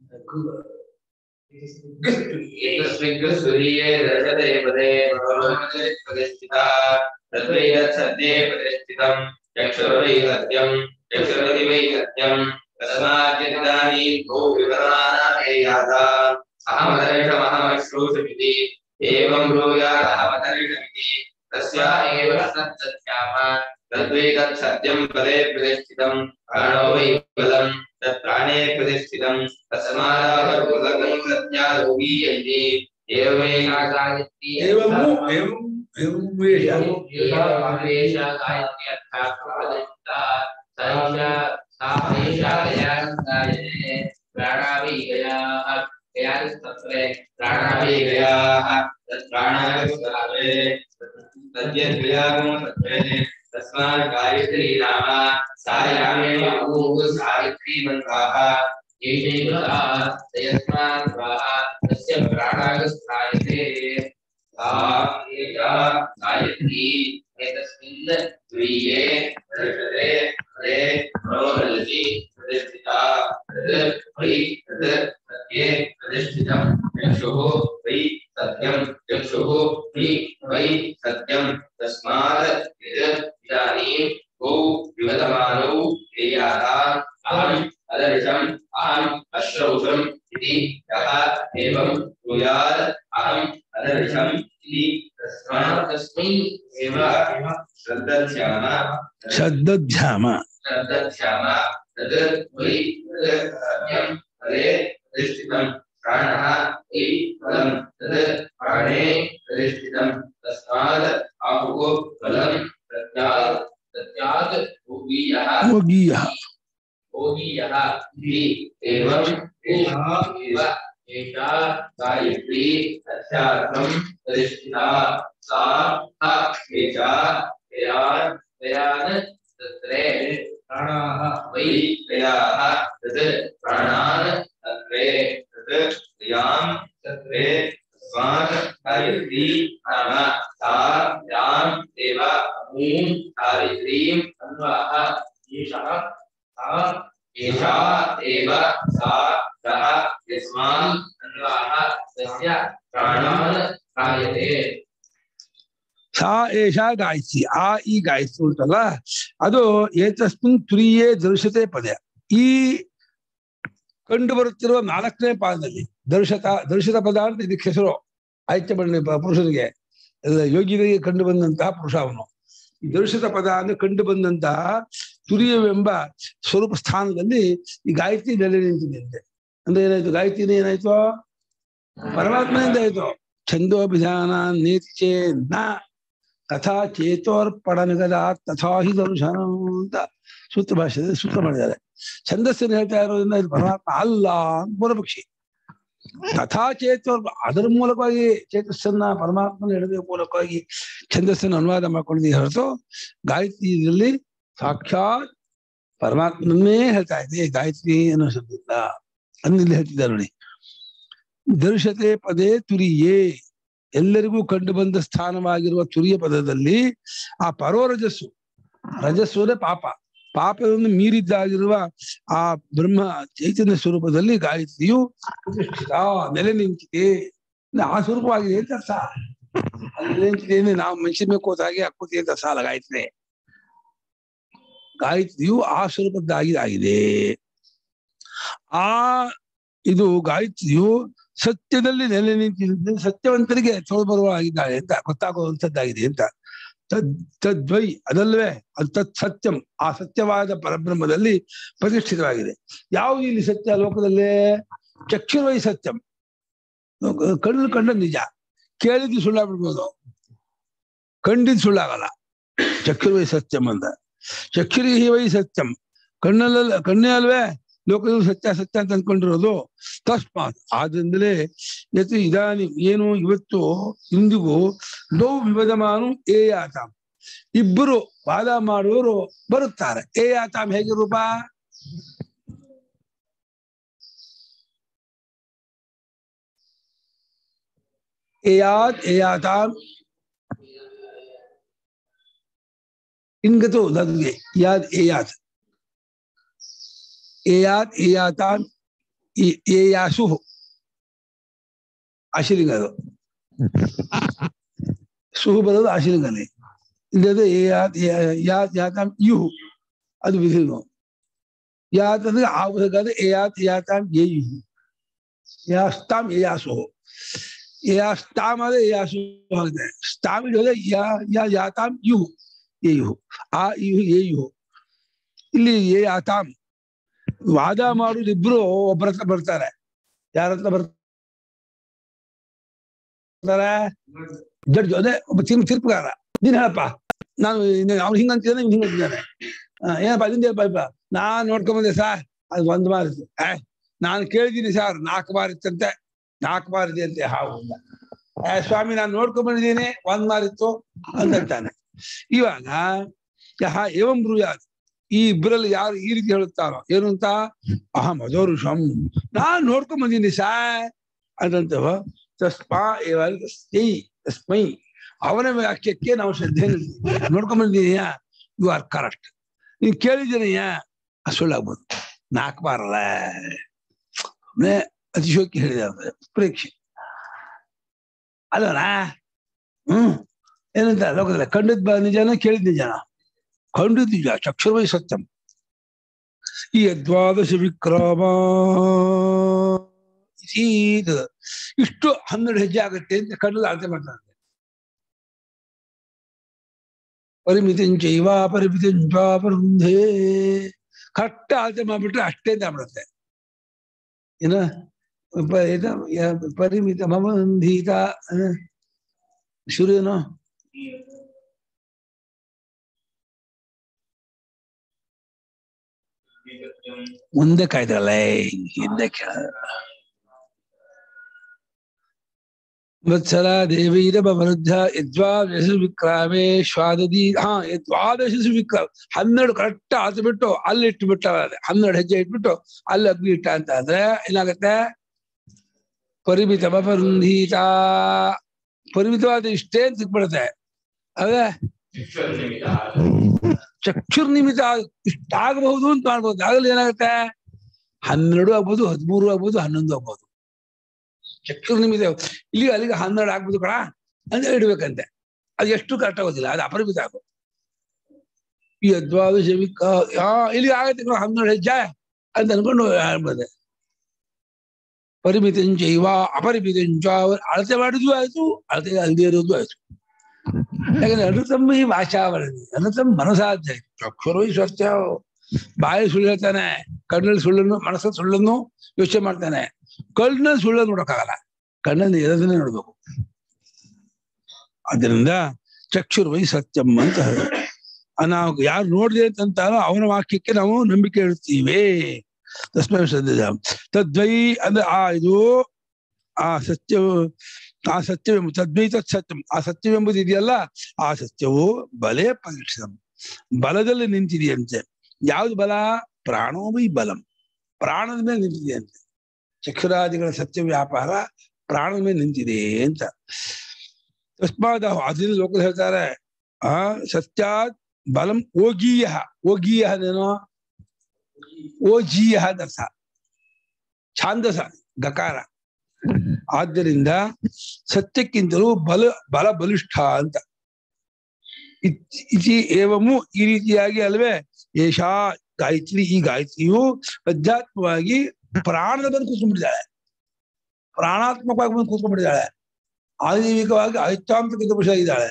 एकस्मिग्सूर्ये दर्शते पदे मनोरमते प्रतिष्ठिता तद्वैतत्सद्ये प्रतिष्ठितं चक्षुर्वै सत्यं चक्षुरति वै सत्यं तस्माद्यदिदानीं भो विवरणानामेयाता अहमदर्शमहमश्रूषमिति एवं ब्रूयादहमदर्शमिति तस्या एव सत्सत्याम तद्वैतत्सत्यं पदे प्रतिष्ठितं प्राणो वै बलं तत् प्राणे प्रतिष्ठितं तस्मादाहुर्बुधकं सत्यारोगी यैति एवमेषा गायत्री एवमु एवं एवं वेश तस्मात् गायत्री नाम सायामेव अभूः सावित्री मन्त्राः यस्मात् तस्य प्राणागस्थायते सा एका गायत्री एतस्मिन् द्विये दर्शते हरे मनोरजति प्रतिष्ठिता तद् वै तद् सत्ये प्रतिष्ठितं चक्षुः वै सत्यं चक्षुः वै वै सत्यं तस्मात् यद् इदानीं गौ विवदमानौ क्रियाता अहम् अदर्शम् अहम् अश्रौषम् इति यः एवं ब्रूयात् अहम् अदर्शम् इति तस्मात् तस्मै एव श्रद्धस्याम ಶಬ್ದಧ್ಯಾಮ श्रद्धस्याम तद् वै तद् सत्यं हरे प्रतिष्ठितं प्राणः वै बलं तद् प्राणे प्रतिष्ठितं तस्मात् आहुः बलं प्रत्यात् प्रत्यात् भोगीयः ಭೋಗೀಯ भोगीयः इति एवं एषा एव एषा गायत्री तस्यार्थं प्रतिष्ठिता सा ह एषा तयान् तयान् तत्रे प्राणाः वै तयाः तत् प्राणान् तत्रे तत् तयां तत्रे तस्मात् गायत्री नाम सा याम् एव अमूं गायत्रीम् अन्वाः ईशः सा एषा एव सा सः यस्मान् अन्वाः तस्य प्राणान् त्रायते ಸಾ ಏಷಾ ಗಾಯತ್ರಿ ಆ ಈ ಗಾಯತ್ರಿ ಉಂಟಲ್ಲ ಅದು ಏತಸ್ಮಿನ್ ತುರಿಯೇ ದರ್ಶತೆ ಪದ ಈ ಕಂಡು ಬರುತ್ತಿರುವ ನಾಲ್ಕನೇ ಪಾದದಲ್ಲಿ ದರ್ಶತ ದರ್ಶತ ಪದ ಅಂತ ಇದಕ್ಕೆ ಹೆಸರು ಆಯ್ಕೆ ಬಣ್ಣ ಪುರುಷನಿಗೆ ಎಲ್ಲ ಯೋಗಿಗಳಿಗೆ ಕಂಡು ಬಂದಂತಹ ಪುರುಷ ಅವನು ಈ ದರ್ಶತ ಪದ ಅಂದ್ರೆ ಕಂಡು ಬಂದಂತಹ ತುರಿಯವೆಂಬ ಸ್ವರೂಪ ಸ್ಥಾನದಲ್ಲಿ ಈ ಗಾಯತ್ರಿ ನೆಲೆ ನಿಂತಿದೆ ಅಂತೆ ಅಂದ್ರೆ ಏನಾಯ್ತು ಗಾಯತ್ರಿನ ಏನಾಯ್ತು ಪರಮಾತ್ಮನಿಂದ ಆಯ್ತು ಛಂದೋಭಿಧಾನ ನೇತಿ ಚೇ ನ ತಥಾ ಚೇತೋರ್ಪಣನಗದ ತಥಾ ಹಿ ದರ್ಶನ ಅಂತ ಸೂತ್ರ ಭಾಷೆಯಲ್ಲಿ ಸೂತ್ರ ಮಾಡಿದ್ದಾರೆ ಛಂದಸ್ಸನ್ನು ಹೇಳ್ತಾ ಇರೋದ್ರಿಂದ ಇದು ಪರಮಾತ್ಮ ಅಲ್ಲ ಅಂತ ಪೂರ್ವಪಕ್ಷಿ ತಥಾ ಚೇತೋರ್ ಅದರ ಮೂಲಕವಾಗಿ ಚೇತಸ್ಸನ್ನ ಪರಮಾತ್ಮನ ಹಿಡಿದ ಮೂಲಕವಾಗಿ ಛಂದಸ್ಸನ್ನು ಅನುವಾದ ಮಾಡ್ಕೊಂಡಿದ್ದೀವಿ ಹೊರತು ಗಾಯತ್ರಿಯಲ್ಲಿ ಸಾಕ್ಷಾತ್ ಪರಮಾತ್ಮನ್ನೇ ಹೇಳ್ತಾ ಇದೆ ಗಾಯತ್ರಿ ಅನ್ನೋ ಶಬ್ದದಿಂದ ಅಂದಿಲ್ಲಿ ಹೇಳ್ತಿದ್ದಾರೆ ನೋಡಿ ದರ್ಶತೆ ಪದೇ ತುರಿಯೇ ಎಲ್ಲರಿಗೂ ಕಂಡು ಬಂದ ಸ್ಥಾನವಾಗಿರುವ ತುರಿಯ ಪದದಲ್ಲಿ ಆ ಪರೋರಜಸ್ಸು ರಜಸ್ಸು ಅಂದ್ರೆ ಪಾಪ ಪಾಪವನ್ನು ಮೀರಿದ್ದಾಗಿರುವ ಆ ಬ್ರಹ್ಮ ಚೈತನ್ಯ ಸ್ವರೂಪದಲ್ಲಿ ಗಾಯತ್ರಿಯು ಪ್ರತಿಷ್ಠಿತ ನೆಲೆ ನಿಂತಿದೆ ಅಂದ್ರೆ ಆ ಸ್ವರೂಪವಾಗಿದೆ ಅಂತ ಅರ್ಥ ಅಲ್ಲಿ ನೆಲೆ ನಿಂತಿದೆ ಅಂದ್ರೆ ನಾವು ಮನುಷ್ಯ ಮೇಲೆ ಕೂತಾಗೆ ಅಕ್ಕೂತಿ ಅಂತ ಸಾಲ ಗಾಯತ್ರಿ ಗಾಯತ್ರಿಯು ಆ ಸ್ವರೂಪದ್ದಾಗಿ ಆಗಿದೆ ಆ ಇದು ಗಾಯತ್ರಿಯು ಸತ್ಯದಲ್ಲಿ ನೆಲೆ ನಿಂತಿದ್ದು ಸತ್ಯವಂತರಿಗೆ ತೊಳೆ ಬರುವಾಗಿದ್ದಾಳೆ ಅಂತ ಗೊತ್ತಾಗುವಂತದ್ದಾಗಿದೆ ಅಂತ ತದ್ ತದ್ವೈ ಅದಲ್ವೇ ಅದು ತತ್ ಸತ್ಯಂ ಆ ಸತ್ಯವಾದ ಪರಬ್ರಹ್ಮದಲ್ಲಿ ಪ್ರತಿಷ್ಠಿತವಾಗಿದೆ ಯಾವುದು ಇಲ್ಲಿ ಸತ್ಯ ಲೋಕದಲ್ಲಿ ಚಕ್ಷುರ್ವೈ ಸತ್ಯಂ ಕಣ್ಣು ಕಂಡ ನಿಜ ಕೇಳಿದ್ದು ಸುಳ್ಳಾಗ್ಬಿಡ್ಬೋದು ಕಂಡಿದ್ದು ಸುಳ್ಳಾಗಲ್ಲ ಚಕ್ಷುರ್ವೈ ಸತ್ಯಂ ಅಂತ ಚಕ್ಷುರಿ ವೈ ಸತ್ಯಂ ಕಣ್ಣಲ್ಲ ಕಣ್ಣೇ ಅಲ್ವೇ ಲೋಕದಲ್ಲಿ ಸತ್ಯ ಸತ್ಯ ಅಂತ ಅಂದ್ಕೊಂಡಿರೋದು ತಸ್ಮಾತ್ ಆದ್ರಿಂದಲೇ ಯತ್ ಇದಾನಿ ಏನು ಇವತ್ತು ಇಂದಿಗೂ ನೋ ವಿವದಮಾನು ಏ ಆತಾಮ್ ಇಬ್ಬರು ವಾದ ಮಾಡುವವರು ಬರುತ್ತಾರೆ ಏ ಆತಾಮ್ ಹೇಗೆ ರೂಪ ಏಯಾತ್ ಏಯಾತಾಮ್ ಇನ್ಗತು ನನಗೆ ಯಾದ್ ಏಯಾತ್ ಏಯಾತ್ ಏಯಾತಾನ್ ಈ ಏ ಯಾಸು ಆಶಿಲಿಂಗ ಅದು ಸುಹು ಬರೋದು ಆಶಿಲಿಂಗನೇ ಇಲ್ಲದೆ ಏ ಯಾ ಯಾ- ಯಾ ಯಾತಾಂ ಯುಹು ಅದು ವಿಧಿಲ್ನು ಯಾತ್ ಅಂದ್ರೆ ಆವಗಾದ ಏ ಯಾತ್ ಯಾತಾಂ ಏ ಯುಹು ಯಾಸ್ತಾಂ ಏ ಯಾಸು ಯಾ ಸ್ತಾಮ್ ಆದ್ರೆ ಯಾಸು ಆಗುತ್ತೆ ಸ್ತಾಮ್ ಇಡೋದೆ ಯಾ ಯಾ ಯಾತಾಂ ಯುಹು ಏ ಯುಹು ಆ ಯುಹು ಏ ಯುಹು ಇಲ್ಲಿ ಏ ಯಾತಾಂ ವಾದ ಮಾಡುದು ಇಬ್ರು ಒಬ್ಬರ ಹತ್ರ ಬರ್ತಾರೆ ಯಾರ ಹತ್ರ ಬರ್ತಾರೆ ಜಡ್ಜ್ ಅದೇ ಒಬ್ಬ ತೀರ್ಪು ತೀರ್ಪುಗಾರ ನೀನ್ ಹೇಳಪ್ಪ ನಾನು ಅವ್ನು ಹಿಂಗಂತಿದ್ದಾನೆ ಇವ್ನು ಹಿಂಗಂತಿದ್ದಾನೆ ಆ, ಏನಪ್ಪ ಅದಿಂದ ಏನಪ್ಪ ನಾನ್ ನೋಡ್ಕೊಂಬಂದೆ ಸಾರ್ ಅದು ಒಂದ್ ಮಾರಿತ್ತು ಏ ನಾನು ಕೇಳಿದ್ದೀನಿ ಸರ್ ನಾಲ್ಕು ಮಾರಿತ್ತಂತೆ ನಾಲ್ಕು ಮಾರಿದೆ ಅಂತೆ ಹಾವು ಅಂತ. ಏ ಸ್ವಾಮಿ ನಾನು ನೋಡ್ಕೊಂಡ್ ಬಂದಿದ್ದೀನಿ ಒಂದ್ ಮಾರಿತ್ತು ಅಂತಾನೆ ಇವಾಗ ಯಹ ಏವಂ ಬ್ರೂಯಾತ್ ಈ ಇಬ್ಬರಲ್ಲಿ ಯಾರು ಈ ರೀತಿ ಹೇಳುತ್ತಾರೋ ಏನು ಅಂತ ಅಹಂ ಅಜೋರುಷಂ ನಾನ್ ನೋಡ್ಕೊಂಡ್ ಬಂದೀನಿ ಸಾ ಅದಂತವ ತಸ್ಮಾ ಏವ ತಸ್ಮೈ ತಸ್ಮೈ ಅವನ ವಾಕ್ಯಕ್ಕೆ ನಾವು ಶ್ರದ್ಧೆ ನೋಡ್ಕೊಂಡ್ ಬಂದಿದೀಯಾ ಯು ಆರ್ ಕರೆಕ್ಟ್ ನೀನ್ ಕೇಳಿದ್ದೀನಯ್ಯ ಸುಳ್ಳಾಗ್ಬೋದು ನಾಲ್ಕು ಬಾರಲ್ಲ ಸುಮ್ನೆ ಅತಿಶೋಕ್ತಿ ಹೇಳಿದ ಅವ್ನು. ಪ್ರೇಕ್ಷೆ ಅಲ್ಲನಾ ಹ್ಮ್ ಏನಂತ ಲೋಕದಲ್ಲಿ ಕಂಡಿದ್ ಬ ನಿಜನ ಕೇಳಿದ್ ನಿಜನ ಕಂಡಿದ್ ನಿಜ ಚಕ್ಷುರ್ವೈ ಸತ್ಯಂ ಈ ದ್ವಾದಶ ವಿಕ್ರಮ ಇದು ಇಷ್ಟು ಹನ್ನೆರಡು ಹೆಜ್ಜೆ ಆಗುತ್ತೆ ಅಂತ ಕಣ್ಣಲ್ಲಿ ಅಳತೆ ಮಾಡ್ತಾರೆ ಪರಿಮಿತಿಂಚೈವ ಪರಿಮಿತಿಂಚ ಪರುಂಧೇ ಕರೆಕ್ಟ್ ಅಳತೆ ಮಾಡ್ಬಿಟ್ರೆ ಅಷ್ಟೇ ಅಂತ ಆಗ್ಬಿಡುತ್ತೆ ಏನ ಪ- ಇದು ಯ- ಪರಿಮಿತ ಮಮಂಧೀತ ಶುರು ಏನೋ ಮುಂದೆ ಕಾಯ್ದಲ್ಲ ಹಿಂದೆ ಕೇಳ ವತ್ಸಲ ದೇವೀರ ಬವರುದ್ಧ ಯದ್ವಾದಶ ವಿಕ್ರಮೇ ಶ್ವಾದದಿ ಹಾ ಯದ್ವಾದಶ ವಿಕ್ರಮ ಹನ್ನೆರಡು ಕರೆಕ್ಟ್ ಆತು ಬಿಟ್ಟು ಅಲ್ಲಿ ಇಟ್ಬಿಟ್ಟ ಹನ್ನೆರಡು ಹೆಜ್ಜೆ ಇಟ್ಬಿಟ್ಟು ಅಲ್ಲಿ ಅಗ್ನಿ ಇಟ್ಟ ಅಂತ ಅಂದ್ರೆ ಏನಾಗತ್ತೆ ಪರಿಮಿತ ಬರುಂಧೀತ ಪರಿಮಿತವಾದ ಇಷ್ಟೇ ಅಂತ ಸಿಕ್ಬಿಡುತ್ತೆ ಅದೇ ಚಕ್ಷುರ್ ನಿಮಿತ್ತ ಇಷ್ಟಾಗಬಹುದು ಅಂತ ಮಾಡ್ಬೋದು ಆಗಲಿ ಏನಾಗುತ್ತೆ ಹನ್ನೆರಡು ಆಗ್ಬೋದು ಹದಿಮೂರು ಆಗ್ಬೋದು ಹನ್ನೊಂದು ಆಗ್ಬೋದು ಚಕ್ಷುರ್ ನಿಮಿತ್ತ ಇಲ್ಲಿ ಅಲ್ಲಿಗೆ ಹನ್ನೆರಡು ಆಗ್ಬೋದು ಕಣ ಅಂತ ಇಡ್ಬೇಕಂತೆ ಅದು ಎಷ್ಟು ಕರೆಕ್ಟ್ ಆಗೋದಿಲ್ಲ ಅದು ಅಪರಿಮಿತ ಆಗೋ ಈ ಅದ್ವಾದಶ ವಿಕ ಆ ಇಲ್ಲಿ ಆಗತ್ತೆ ಕಣ ಹನ್ನೆರಡು ಹೆಜ್ಜೆ ಅಂತ ಅನ್ಕೊಂಡು ಆಗ್ಬೋದು ಪರಿಮಿತಂಚೈವ ಅಪರಿಮಿತಂಚ ಅಳತೆ ಮಾಡಿದ್ವು ಆಯ್ತು ಅಳತೆ ಅಲ್ದೇ ಇರೋದು ಆಯ್ತು ಯಾಕಂದ್ರೆ ಅನೃತಂ ಈ ಭಾಷಾವರಣಿ ಅನೃತಂ ಮನಸಾಧ್ಯ ಚಕ್ಷುರು ಸ್ವಚ್ಛ ಬಾಯಿ ಸುಳ್ಳು ಹೇಳ್ತಾನೆ ಕಣ್ಣಲ್ಲಿ ಸುಳ್ಳನ್ನು ಮನಸ್ಸಲ್ಲಿ ಸುಳ್ಳನ್ನು ಯೋಚನೆ ಮಾಡ್ತಾನೆ ಕಣ್ಣಲ್ಲಿ ಸುಳ್ಳನ್ನು ನೋಡಕ್ಕಾಗಲ್ಲ ಕಣ್ಣಲ್ಲಿ ಇರೋದನ್ನೇ ನೋಡ್ಬೇಕು ಅದರಿಂದ ಚಕ್ಷುರ್ವೈ ಸತ್ಯಂ ಅಂತ ಹೇಳಿ ನಾವು ಯಾರು ನೋಡಿದೆ ಅಂತಾರೋ ಅವನ ವಾಕ್ಯಕ್ಕೆ ನಾವು ನಂಬಿಕೆ ಇಡ್ತೀವಿ ತಸ್ಮೈ ಶ್ರದ್ಧೆ ತದ್ವೈ ಅಂದ್ರೆ ಆ ಇದು ಆ ಸತ್ಯ ಆ ಸತ್ಯವೆಂಬ ತದ್ವೈ ತತ್ ಸತ್ಯಂ ಆ ಸತ್ಯವೆಂಬುದು ಇದೆಯಲ್ಲ ಆ ಸತ್ಯವು ಬಲೇ ಪರೀಕ್ಷಿತಂ ಬಲದಲ್ಲಿ ನಿಂತಿದೆಯಂತೆ ಯಾವ್ದು ಬಲ ಪ್ರಾಣೋಮೈ ಬಲಂ ಪ್ರಾಣದ ಮೇಲೆ ನಿಂತಿದೆಯಂತೆ ಚಕ್ಷುರಾದಿಗಳ ಸತ್ಯ ವ್ಯಾಪಾರ ಪ್ರಾಣದ ಮೇಲೆ ನಿಂತಿದೆ ಅಂತ ತಸ್ಮಾದ ಅದರಿಂದ ಲೋಕರು ಹೇಳ್ತಾರೆ ಆ ಸತ್ಯಾತ್ ಬಲಂ ಓಗೀಯ ಓಗೀಯ ಏನೋ ಓಜೀಯ ಅರ್ಥ ಛಾಂದಸ ಗಕಾರ ಆದ್ದರಿಂದ ಸತ್ಯಕ್ಕಿಂತಲೂ ಬಲ ಬಲ ಬಲಿಷ್ಠ ಅಂತ ಇತ್- ಇತಿ ಏವಮು ಈ ರೀತಿಯಾಗಿ ಅಲ್ವೇ ಏಷಾ ಗಾಯತ್ರಿ ಈ ಗಾಯತ್ರಿಯು ಅಧ್ಯಾತ್ಮವಾಗಿ ಪ್ರಾಣದ ಬಂದು ಕೂತ್ಕೊಂಡ್ಬಿಟ್ಟಿದ್ದಾಳೆ ಪ್ರಾಣಾತ್ಮಕವಾಗಿ ಬಂದು ಕೂತ್ಕೊಂಡ್ಬಿಟ್ಟಿದ್ದಾಳೆ ಆಧುನಿಕವಾಗಿ ಐತ್ಯಾಂತಕ್ಕಿಂತ ಇದ್ದಾಳೆ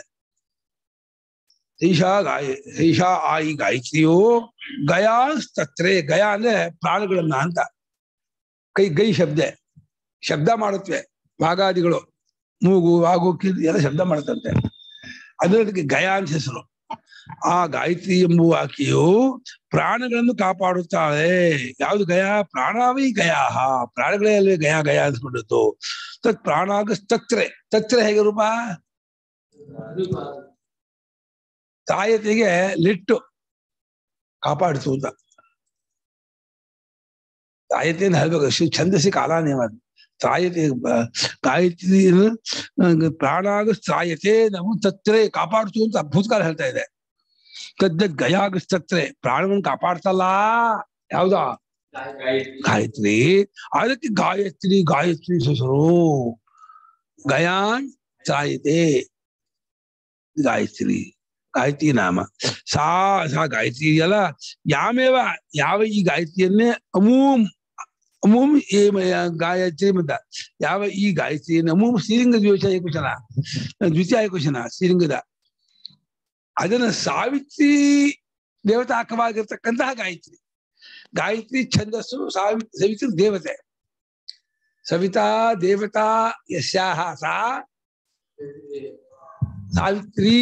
ಐಷಾ ಗಾಯ ಐಷಾ ಆ ಈ ಗಾಯತ್ರಿಯು ಗಯಾ ತತ್ರೆ ಗಯಾ ಅಂದ್ರೆ ಪ್ರಾಣಗಳನ್ನ ಅಂತ ಕೈ ಗೈ ಶಬ್ದ ಶಬ್ದ ಮಾಡುತ್ತವೆ ವಾಗಾದಿಗಳು ಮೂಗು ವಾಗು ಕಿವಿ ಎಲ್ಲ ಶಬ್ದ ಮಾಡುತ್ತಂತೆ ಅದಕ್ಕೆ ಗಯ ಅಂತ ಹೆಸರು ಆ ಗಾಯತ್ರಿ ಎಂಬುವ ಆಕೆಯು ಪ್ರಾಣಗಳನ್ನು ಕಾಪಾಡುತ್ತಾಳೆ ಯಾವ್ದು ಗಯ ಪ್ರಾಣಾವೈ ಗಯಾಹ ಪ್ರಾಣಗಳೇ ಅಲ್ವೇ ಗಯ ಗಯ ಅನ್ಸ್ಕೊಂಡದ್ದು ತತ್ ಪ್ರಾಣಾಗ ತತ್ರೆ ತತ್ರೆ ಹೇಗೆ ರೂಪ ತಾಯತಿಗೆ ಲಿಟ್ಟು ಕಾಪಾಡಿತು ಅಂತ ತಾಯತಿಯನ್ನು ಹೇಳ್ಬೇಕು ಶ್ರೀ ಛಂದಸಿ ಕಾಲಾನೇಮ ಅದು ತ್ರಾಯತೆ ಬ- ಗಾಯತ್ರಿ ಪ್ರಾಣಾಗ ತ್ರಾಯತೆ ನಾವು ತತ್ರೆ ಕಾಪಾಡ್ತು ಅಂತ ಅದ್ಭುತ ಕಾಲ ಹೇಳ್ತಾ ಇದೆ ತದ್ದ ಗಯಾಗ ತತ್ರೆ ಪ್ರಾಣವನ್ನು ಕಾಪಾಡ್ತಲ್ಲ ಯಾವ್ದ ಗಾಯತ್ರಿ ಅದಕ್ಕೆ ಗಾಯತ್ರಿ ಗಾಯತ್ರಿ ಹೆಸರು ಗಯಾನ್ ಚಾಯಿತೆ ಗಾಯತ್ರಿ ಗಾಯತ್ರಿ ನಾಮ ಸಾ ಸಾ ಗಾಯತ್ರಿ ಇದೆಯಲ್ಲ ಯಾಮೇವ ಯಾವ ಈ ಗಾಯತ್ರಿಯನ್ನೇ ಅಮೂಮ್ ಅಮೂಮ್ ಏಮ ಗಾಯತ್ರಿ ಅಂತ ಯಾವ ಈ ಗಾಯತ್ರಿಯನ್ನು ಅಮೂಮ್ ಶ್ರೀಲಿಂಗ ದ್ವಿತೀಯ ಕುಶನ ದ್ವಿತೀಯ ಕುಶನ ಶ್ರೀಲಿಂಗದ ಅದನ್ನ ಸಾವಿತ್ರಿ ದೇವತಾಕವಾಗಿರ್ತಕ್ಕಂತಹ ಗಾಯತ್ರಿ ಗಾಯತ್ರಿ ಛಂದಸ್ಸು ಸಾವಿ ಸವಿತೃ ದೇವತೆ ಸವಿತಾ ದೇವತಾ ಯಸ್ಯಾಹ ಸಾ ಸಾವಿತ್ರಿ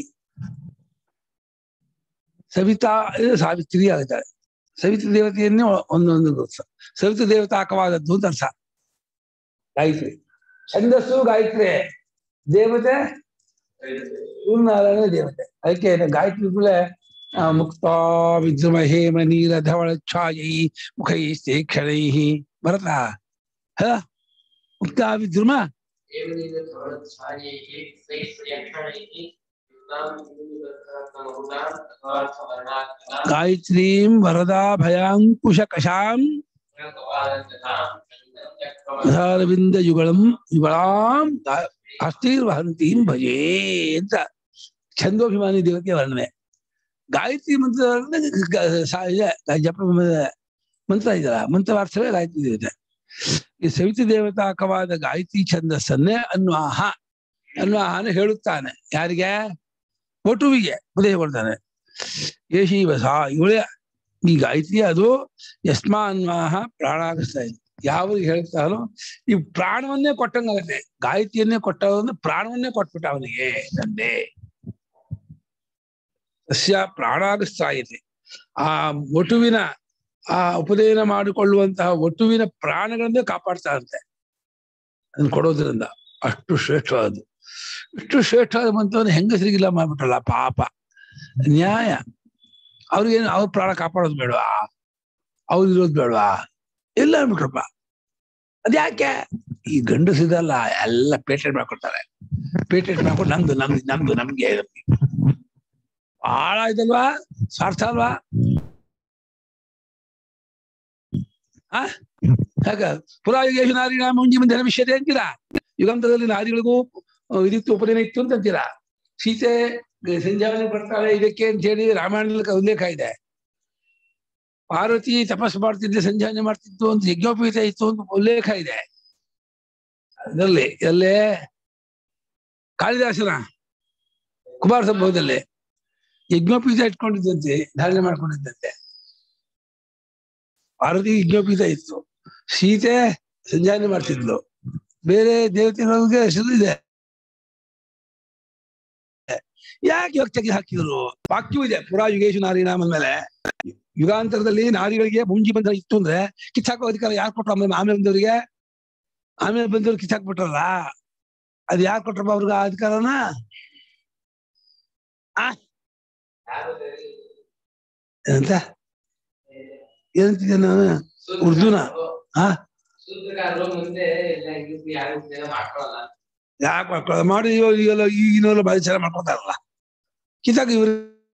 ಸವಿತಾ ಇದು ಸಾವಿತ್ರಿ ಆಗುತ್ತಾಳೆ ಸವಿತ್ರ ದೇವತೆಯನ್ನೇ ಒಂದೊಂದು ಗೊತ್ತ ಸವಿತ್ರ ದೇವತಾಕವಾದದ್ದು ಅಂತ ಅರ್ಥ ಗಾಯತ್ರಿ ಛಂದಸ್ಸು ಗಾಯತ್ರಿ ದೇವತೆ ಸೂರ್ಯನಾರಾಯಣ ದೇವತೆ ಅದಕ್ಕೆ ಗಾಯತ್ರಿ ಕೂಡಲೇ ಮುಕ್ತ ವಿದ್ರುಮ ಹೇಮ ನೀರ ಧವಳ ಛಾಯೈ ಮುಖೈ ಕ್ಷಣೈ ಬರತ್ತ ಹ ಮುಕ್ತ ವಿದ್ರುಮ ಗಾಯತ್ರೀಂ ವರದಾ ಭಯಾಂಕುಶ ಕಷಾಂ ಅರವಿಂದ ಯುಗಳಂ ಯುಗಳಾಂ ಗಾ- ಹಸ್ತಿರ್ವಹಂತೀಂ ಭಜೇ ಅಂತ ಛಂದೋಭಿಮಾನಿ ದೇವತೆ ವರ್ಣನೆ ಗಾಯತ್ರಿ ಮಂತ್ರ ಅಂದ್ರೆ ಗ- ಸ- ಇದೆ, ಜಪ ಮಂತ್ರ ಇದೆಯಲ್ಲ ಮಂತ್ರವಾರ್ಥವೇ ಗಾಯತ್ರಿ ದೇವತೆ ಈ ಸವಿತಿ ದೇವತಾಕವಾದ ಗಾಯತ್ರಿ ಛಂದಸ್ಸನ್ನೇ ಅನ್ವಾಹ ಅನ್ವಾಹನ ಹೇಳುತ್ತಾನೆ ಯಾರಿಗೆ ಒಟುವಿಗೆ ಉದಯ ಕೊಡ್ತಾನೆ ಯಶೀವ ಸಾ ಇವಳೇ ಈ ಗಾಯತ್ರಿ ಅದು ಯಸ್ಮಾನ್ವಾಹ ಪ್ರಾಣಾಗಿಸ್ತಾ ಇದೆ ಯಾವ್ರಿಗೆ ಹೇಳ್ತಾನೋ ಈ ಪ್ರಾಣವನ್ನೇ ಕೊಟ್ಟಂಗಾಗತ್ತೆ ಗಾಯತ್ರಿಯನ್ನೇ ಕೊಟ್ಟವನು ಪ್ರಾಣವನ್ನೇ ಕೊಟ್ಬಿಟ್ಟ ಅವನಿಗೆ ತಂದೆ ಸಸ್ಯ ಪ್ರಾಣಾಗಿಸ್ತಾಯಿದೆ ಆ ಒಟುವಿನ ಆ ಉಪನಯನ ಮಾಡಿಕೊಳ್ಳುವಂತಹ ಒಟುವಿನ ಪ್ರಾಣಗಳನ್ನೇ ಕಾಪಾಡ್ತಾರಂತೆ ಅದನ್ನ ಕೊಡೋದ್ರಿಂದ ಅಷ್ಟು ಶ್ರೇಷ್ಠವಾದದ್ದು ಇಷ್ಟು ಶ್ರೇಷ್ಠವಾದ ಮಂತ್ರವನ್ನು ಹೆಂಗಸರಿಗಿಲ್ಲ ಮಾಡ್ಬಿಟ್ರಲ್ಲ ಪಾಪ ನ್ಯಾಯ ಅವ್ರಿಗೇನು ಅವ್ರ ಪ್ರಾಣ ಕಾಪಾಡೋದು ಬೇಡವಾ ಅವ್ರು ಇರೋದು ಬೇಡವಾ ಇಲ್ಲ ಅಂದ್ಬಿಟ್ರಪ್ಪ ಅದ್ಯಾಕೆ ಈ ಗಂಡಸಿದಲ್ಲ ಎಲ್ಲ ಪೇಟೆಂಟ್ ಮಾಡ್ಕೊಡ್ತಾರೆ ಪೇಟೆಂಟ್ ಮಾಡ್ಕೊಂಡು ನಮ್ದು ನಮ್ದು ನಮ್ದು ನಮ್ಗೆ ನಮ್ಗೆ. ಬಹಳ ಇದಲ್ವಾ ಸ್ವಾರ್ಥ ಅಲ್ವಾ ಆ ಹಾಗ ಪುರಾಯುಗೇಶು ನಾರಿಣ ಮುಂಜಿ ಮುಂದೆ ವಿಷಯತೆ ಅಂತೀರಾ ಯುಗಾಂತದಲ್ಲಿ ನಾರಿಗಳಿಗೂ ಆ, ಇದಿತ್ತು ಉಪನಯನ ಇತ್ತು ಅಂತ ಅಂತೀರಾ ಸೀತೆ ಸಂಜಾವನೆ ಬರ್ತಾಳೆ ಇದಕ್ಕೆ ಅಂತ ಹೇಳಿ ರಾಮಾಯಣದಲ್ಲಿ ಉಲ್ಲೇಖ ಇದೆ ಪಾರ್ವತಿ ತಪಸ್ಸು ಮಾಡ್ತಿದ್ದೆ ಸಂಜಾವನೆ ಮಾಡ್ತಿದ್ದು ಅಂತ ಯಜ್ಞೋಪೀತ ಇತ್ತು ಅಂತ ಉಲ್ಲೇಖ ಇದೆ ಅದರಲ್ಲಿ ಎಲ್ಲೇ ಕಾಳಿದಾಸನ ಕುಮಾರ ಸಂಭವದಲ್ಲಿ ಯಜ್ಞೋಪೀತ ಇಟ್ಕೊಂಡಿದ್ದಂತೆ ಧಾರಣೆ ಮಾಡ್ಕೊಂಡಿದ್ದಂತೆ ಪಾರ್ವತಿ ಯಜ್ಞೋಪೀತ ಇತ್ತು ಸೀತೆ ಸಂಜಾವನೆ ಮಾಡ್ತಿದ್ಲು ಬೇರೆ ದೇವತೆಗಳಿಗೆ ಹೆಸರು ಇದೆ ಯಾಕೆ ಇವಾಗ ತೆಗೆದು ಹಾಕಿದ್ರು ವಾಕ್ಯವೂ ಇದೆ ಪುರಾ ಯುಗೇಶು ನಾರಿನಾಮ ಮೇಲೆ ಯುಗಾಂತರದಲ್ಲಿ ನಾರಿಗಳಿಗೆ ಮುಂಜಿ ಬಂದ ಇತ್ತು ಅಂದ್ರೆ ಕಿತ್ತಾಕೋ ಅಧಿಕಾರ ಯಾರು ಕೊಟ್ರು ಆಮೇಲೆ ಆಮೇಲೆ ಬಂದವರಿಗೆ ಆಮೇಲೆ ಬಂದವ್ರು ಕಿತ್ತಾಕ್ಬಿಟ್ರಲ್ಲ ಅದ್ ಯಾರು ಕೊಟ್ರಪ್ಪ ಅವ್ರಿಗೆ ಆ ಅಧಿಕಾರನ ಏನಂತ ಏನಂತಿದ್ದೆ ನಾನು ಉರ್ದುನ? ಹಾ? ಸೂತ್ರಗಾರರು ಮುಂದೆ ಎಲ್ಲ ಇಂಗ್ಲಿಷ್ ಯಾರು ಉಪನಯನ ಮಾಡ್ಕೊಳಲ್ಲ ಯಾಕೆ ಮಾಡ್ಕೊಳ್ಳೋದು ಮಾಡಿ ಇವಾಗ ಈಗೆಲ್ಲ ಈಗಿನವರೆಲ್ಲ ಬಾರಿ ಚೆನ್ನಾಗಿ ಮಾಡ್ಕೊತಾರಲ್ಲ ಕಿತ್ತಾಕ ಇವ್ರು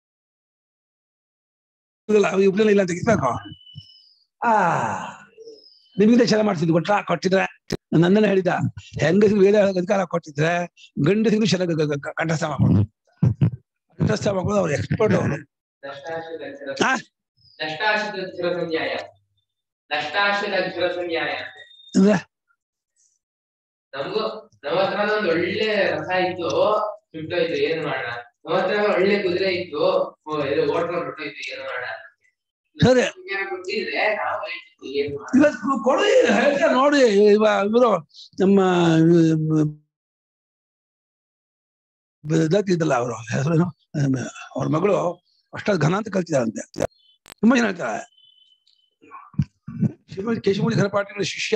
ಉಪನಯನ ಇಲ್ಲ ಅಂತ ಕಿತ್ತಾಕೋ ಆ ನಿಮ್ಗಿಂತ ಚೆನ್ನಾಗಿ ಮಾಡ್ತಿದ್ವಿ ಕೊಟ್ರ ಕೊಟ್ಟಿದ್ರೆ ನನ್ನನ್ನ ಹೇಳಿದ ಹೆಂಗಸಿಗೆ ವೇದ ಹೇಳೋಕೆ ಅಧಿಕಾರ ಕೊಟ್ಟಿದ್ರೆ ಗಂಡಸಿಗೂ ಚೆನ್ನಾಗಿ ಗ- ಗ- ಗ- ಕಂಠಸ್ಥ ಮಾಡ್ಕೊಂಡು ಕಂಠಸ್ಥ ಮಾಡ್ಕೊಂಡು ಅವ್ರು ಎಕ್ಸ್ಪರ್ಟ್ ಅವರು ನಷ್ಟಾಶ್ರಿತ ಆ? ನಷ್ಟಾಶ್ರಿತ ಅಕ್ಷರ ಸಂನ್ಯಾಯ ನಷ್ಟಾಶ್ರಿತ ಅಕ್ಷರ ಸಂನ್ಯಾಯ ಅಂದ್ರೆ ನಮಗೂ ನಮ್ಮ ಹತ್ರ ಒಂದು ಒಳ್ಳೆ ರಸ ಇತ್ತು ಸುಟ್ಟೋಯ್ತು ಏನ್ ಮಾಡೋಣ ನಮ್ಮ ಹತ್ರ ಒಳ್ಳೆ ಕುದುರೆ ಇತ್ತು ಓ, ಇದು ಓಟ್ಕೊಂಡು ಹೊರಟೋಯ್ತು ಏನ್ ಮಾಡೋಣ ಸರಿ ನಮ್ಗೆ ಕೊಟ್ಟಿದ್ರೆ ನಾವು ಹೇಳ್ತಿದ್ವಿ ಏನ್ ಮಾಡೋಣ ಇವತ್ತು ಕೊಡಿ ಹೇಳ್ತಾರೆ ನೋಡಿ ಇವ ಇವರು ನಮ್ಮ ಇದ್ದಲ್ಲ ಅವರು ಹೆಸರೇನು ಅವ್ರ ಮಗಳು ಅಷ್ಟಾದ್ ಘನ ಅಂತ ಕಲ್ತಿದ್ದಾರಂತೆ ತುಂಬಾ ಜನ ಹೇಳ್ತಾರೆ ಶಿವ ಕೇಶಮೂಲಿ ಘನಪಾಟಿಗಳ ಶಿಷ್ಯ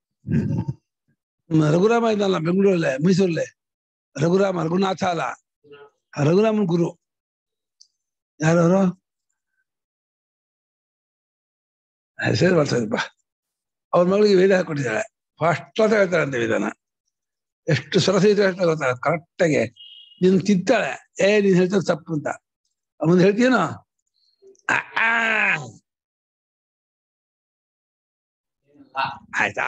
ಹ್ಮ್, ರಘುರಾಮ ಇದ್ದಲ್ಲ ಬೆಂಗಳೂರಲ್ಲೇ ಮೈಸೂರಲ್ಲೇ ರಘುರಾಮ ರಘುನಾಥ ಅಲ್ಲ ಆ ರಘುರಾಮನ್ ಗುರು ಯಾರವರು ಹೆಸರು ಬರ್ತದಪ್ಪ ಅವ್ರ ಮಗಳಿಗೆ ವೇದ ಹಾಕೊಟ್ಟಿದ್ದಾಳೆ ಫಸ್ಟ್ ಅಂತ ಹೇಳ್ತಾರೆ ಅಂತ ವೇದನ ಎಷ್ಟು ಸರಸಹಿತ ಹೇಳ್ತಾರೆ ಗೊತ್ತಾ ಕರೆಕ್ಟಾಗಿ ನೀನು ತಿಂತಾಳೆ ಏ ನೀನ್ ಹೇಳ್ತಾರೆ ತಪ್ಪು ಅಂತ ಮುಂದೆ ಹೇಳ್ತೀನೋ ಆಯ್ತಾ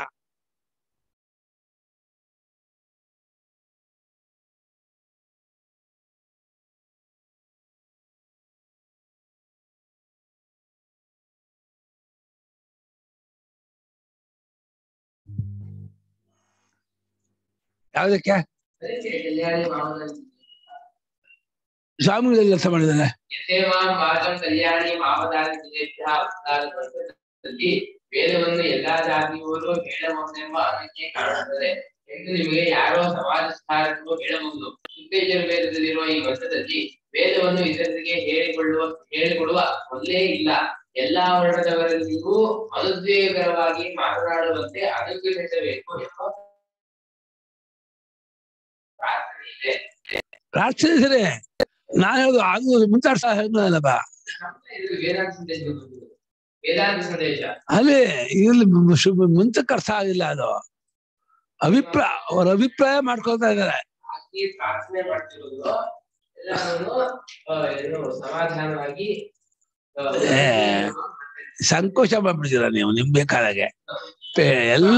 ಯಾವ್ದಕ್ಕೆ ಅದಕ್ಕೆ ಕಲ್ಯಾಣಿ ಮಾವನ ಸ್ವಾಮಿಗಳಲ್ಲಿ ಕೆಲಸ ಮಾಡಿದ್ದಾನೆ ಯಥೇವಾಂ ವಾಚಂ ಕಲ್ಯಾಣಿ ಮಾವದಾನ ದಿನೇಭ್ಯಃ ಉತ್ಸಾಹದಲ್ಲಿ ವೇದವನ್ನು ಎಲ್ಲಾ ಜಾತಿಯವರು ಹೇಳಬಹುದೆಂಬ ಅನನ್ಯ ಕಾರಣದರೆ ಎಂದು ನಿಮಗೆ ಯಾರೋ ಸಮಾಜ ಸುಧಾರಕರು ಹೇಳಬಹುದು ವೇದದಲ್ಲಿರುವ ಈ ವರ್ಷದಲ್ಲಿ ವೇದವನ್ನು ಇತರರಿಗೆ ಹೇಳಿಕೊಳ್ಳುವ ಹೇಳಿಕೊಡುವ ಮೊದಲೇ ಇಲ್ಲ ಎಲ್ಲಾ ವರ್ಣದವರಲ್ಲಿಯೂ ಅನುದ್ವೇಗಕರವಾಗಿ ಮಾತನಾಡುವಂತೆ ಅನುಗ್ರಹಿಸಬೇಕು ಎಂಬ ಪ್ರಾರ್ಥನೆ ಇದೆ ಪ್ರಾರ್ಥನೆ ಸರಿ ನಾನು ಹೇಳುದು ಅದು ಮುಂತಾಡ್ಸ ಹೇಳಲ್ಲಪ್ಪ ಇದು ವೇದಾಂತ ಸಂದೇಶ ವೇದಾಂತ ಸಂದೇಶ ಅಲ್ಲಿ ಇಲ್ಲಿ ಶುಭ ಮುಂಚಕ್ಕೆ ಅರ್ಥ ಆಗಿಲ್ಲ ಅದು ಅಭಿಪ್ರಾಯ ಅವ್ರ ಅಭಿಪ್ರಾಯ ಮಾಡ್ಕೊಳ್ತಾ ಇದ್ದಾರೆ ಹಾಕಿ ಪ್ರಾರ್ಥನೆ ಮಾಡ್ತಿರೋದು ಎಲ್ಲಾನು ಏನು ಸಮಾಧಾನವಾಗಿ ಆ, ಏ. ಸಂಕೋಚ ಮಾಡ್ಬಿಡ್ತೀರ ನೀವು ನಿಮ್ ಬೇಕಾದಾಗೆ ಪೇ- ಎಲ್ಲ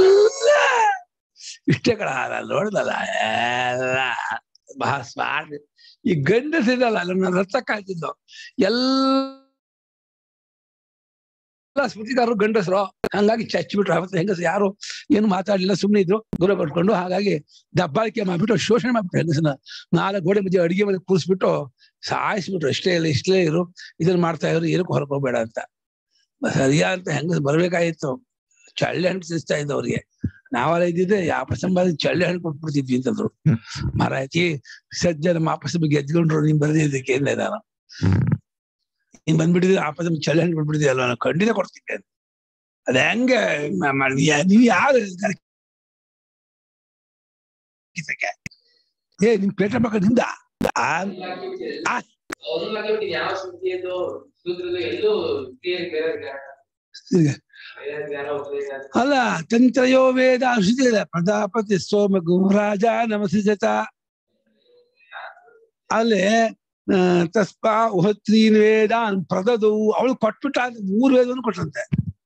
ಇಷ್ಟಗಳ ನೋಡ್ದಲ್ಲ ಎಲ್ಲ ಬಹಳ ಸ್ಮಾರ್ಟ್ ಈ ಗಂಡಸಿದಲ್ಲ ನನ್ನ ರಥಕ್ಕೆ ಹಾಕಿದ್ದು ಎಲ್ಲ ಸ್ಮೃತಿಕಾರರು ಗಂಡಸರು ಹಂಗಾಗಿ ಚಚ್ಚಿಬಿಟ್ರು ಅವತ್ತು ಹೆಂಗಸ ಯಾರು ಏನು ಮಾತಾಡ್ಲಿಲ್ಲ ಸುಮ್ಮನೆ ಇದ್ರು ದೂರ ಪಟ್ಕೊಂಡು ಹಾಗಾಗಿ ದಬ್ಬಾಳಿಕೆ ಮಾಡ್ಬಿಟ್ಟು ಶೋಷಣೆ ಮಾಡ್ಬಿಟ್ಟು ಹೆಂಗಸನ ನಾಲ್ಕು ಗೋಡೆ ಮಧ್ಯೆ ಅಡಿಗೆ ಮೇಲೆ ಕೂರಿಸ್ಬಿಟ್ಟು ಸಾಯಿಸ್ಬಿಟ್ರು ಇಷ್ಟೇ ಇಲ್ಲ ಇಷ್ಟೇ ಇರು ಇದನ್ನ ಮಾಡ್ತಾ ಇದ್ರು ಏನಕ್ಕೂ ಹೊರಗೆ ಹೋಗ್ಬೇಡ ಅಂತ ಸರಿಯಾ ಅಂತ ಹೆಂಗಸ್ ಬರ್ಬೇಕಾಗಿತ್ತು ಚಳ್ಳೆ ಹಣ್ಣು ತಿನ್ಸ್ತಾ ಇದ್ದ ಅವ್ರಿಗೆ ನಾವೆಲ್ಲ ಇದ್ದಿದ್ದೆ ಯಾಪಸಂಬ ಚಳ್ಳೆ ಹಣ್ಣು ಕೊಟ್ಬಿಡ್ತಿದ್ವಿ ಅಂತಂದ್ರು ಮಾರಾಯ್ತಿ ಸಜ್ಜನ ಮಾಪಸ ಗೆದ್ಕೊಂಡ್ರು ನೀನ್ ಬರ್ದಿದ್ದಕ್ಕೆ ಏನಿಲ್ಲ ನಾನು ನೀನ್ ಬಂದ್ಬಿಟ್ಟಿದ್ರೆ ಆಪದ ಚಳ್ಳೆ ಹಣ್ಣು ಕೊಟ್ಬಿಟ್ಟಿದ್ಯಲ್ಲ ನಾನು ಖಂಡಿತ ಕೊಡ್ತಿದ್ದೆ ಅದ ಹೆಂಗೆ ಮ- ಮ- ಯಾ- ನೀವ್ ಯಾರು ಕಿಸಕ್ಕೆ? ಏ ನಿಮ್ ಪೇಟ ಮಕ್ಕ ನಿಂದ ಆ, ಆ. ಅವ್ನು ಹಾಕಿಬಿಟ್ಟು ಯಾವ ಶ್ರುತಿಯದು ಸೂತ್ರದ ಎಲ್ಲೂ ಕ್ಲಿಯರ್ ತಿರ್ಗ. ಜ್ಞಾನ ಉಪದೇಶ ಅಲ್ಲ ತಂತ್ರಯೋ ವೇದ ಅನುಷ್ಠಿತ ಪ್ರಜಾಪತಿ ಸೋಮ ಗುಮರಾಜ ನಮಸಿಜತ ಅಲ್ಲಿ ಆ, ತಸ್ಪಾ ಉಹತ್ರೀನ್ ವೇದ ಪ್ರದದು ಅವಳು ಕೊಟ್ಬಿಟ್ಟ ಅಂತ ಮೂರು ವೇದವನ್ನು ಕೊಟ್ಟಂತೆ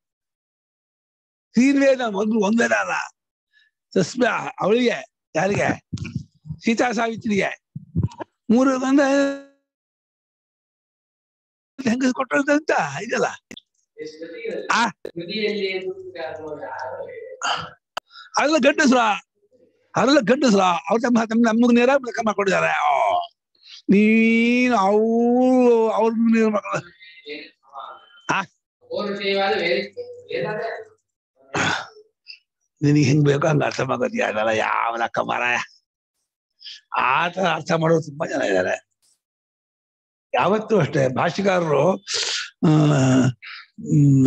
ತೀನ್ ವೇದ ಒಂದು ಒಂದ್ ವೇದ ಅಲ್ಲ ತಸ್ಪಾ ಅವಳಿಗೆ ಯಾರಿಗೆ ಸೀತಾ ಸಾವಿತ್ರಿಗೆ ಮೂರು ವೇದ ಅಂದ್ರೆ ಹೆಂಗ ಕೊಟ್ಟಂತ ಇದಲ್ಲ ಆ. ಕೃತಿಯಲ್ಲಿ ಸೂತ್ರಕಾರರು ಯಾರು ಅದೆಲ್ಲ ಗಂಡಸ್ರ ಅದೆಲ್ಲ ಗಂಡಸ್ರ ಅವ್ರ ತಮ್ಮ ತಮ್ಮ ನಮಗ್ ನೇರ ಲೆಕ್ಕ ಮಾಡ್ಕೊಂಡಿದ್ದಾರೆ ಆ, ನೀನ್ ಅವ್ರು ಅವ್ರ ನೇರ ಮಾಡ್ಕೊಂಡ ಆ. ಪೌರುಷೇಯವಾದ ವೇದ ವೇದಾಂತ ನಿನಗೆ ಹೆಂಗ್ ಬೇಕೋ ಹಂಗ ಅರ್ಥ ಮಾಡ್ಕೋತೀಯ ಅದೆಲ್ಲ ಯಾವ ಲೆಕ್ಕ ಮಾರಾಯ ಆ ತರ ಅರ್ಥ ಮಾಡೋರು ತುಂಬಾ ಜನ ಇದ್ದಾರೆ ಯಾವತ್ತೂ ಅಷ್ಟೇ ಭಾಷಿಕಾರರು ಆ, ಮ್,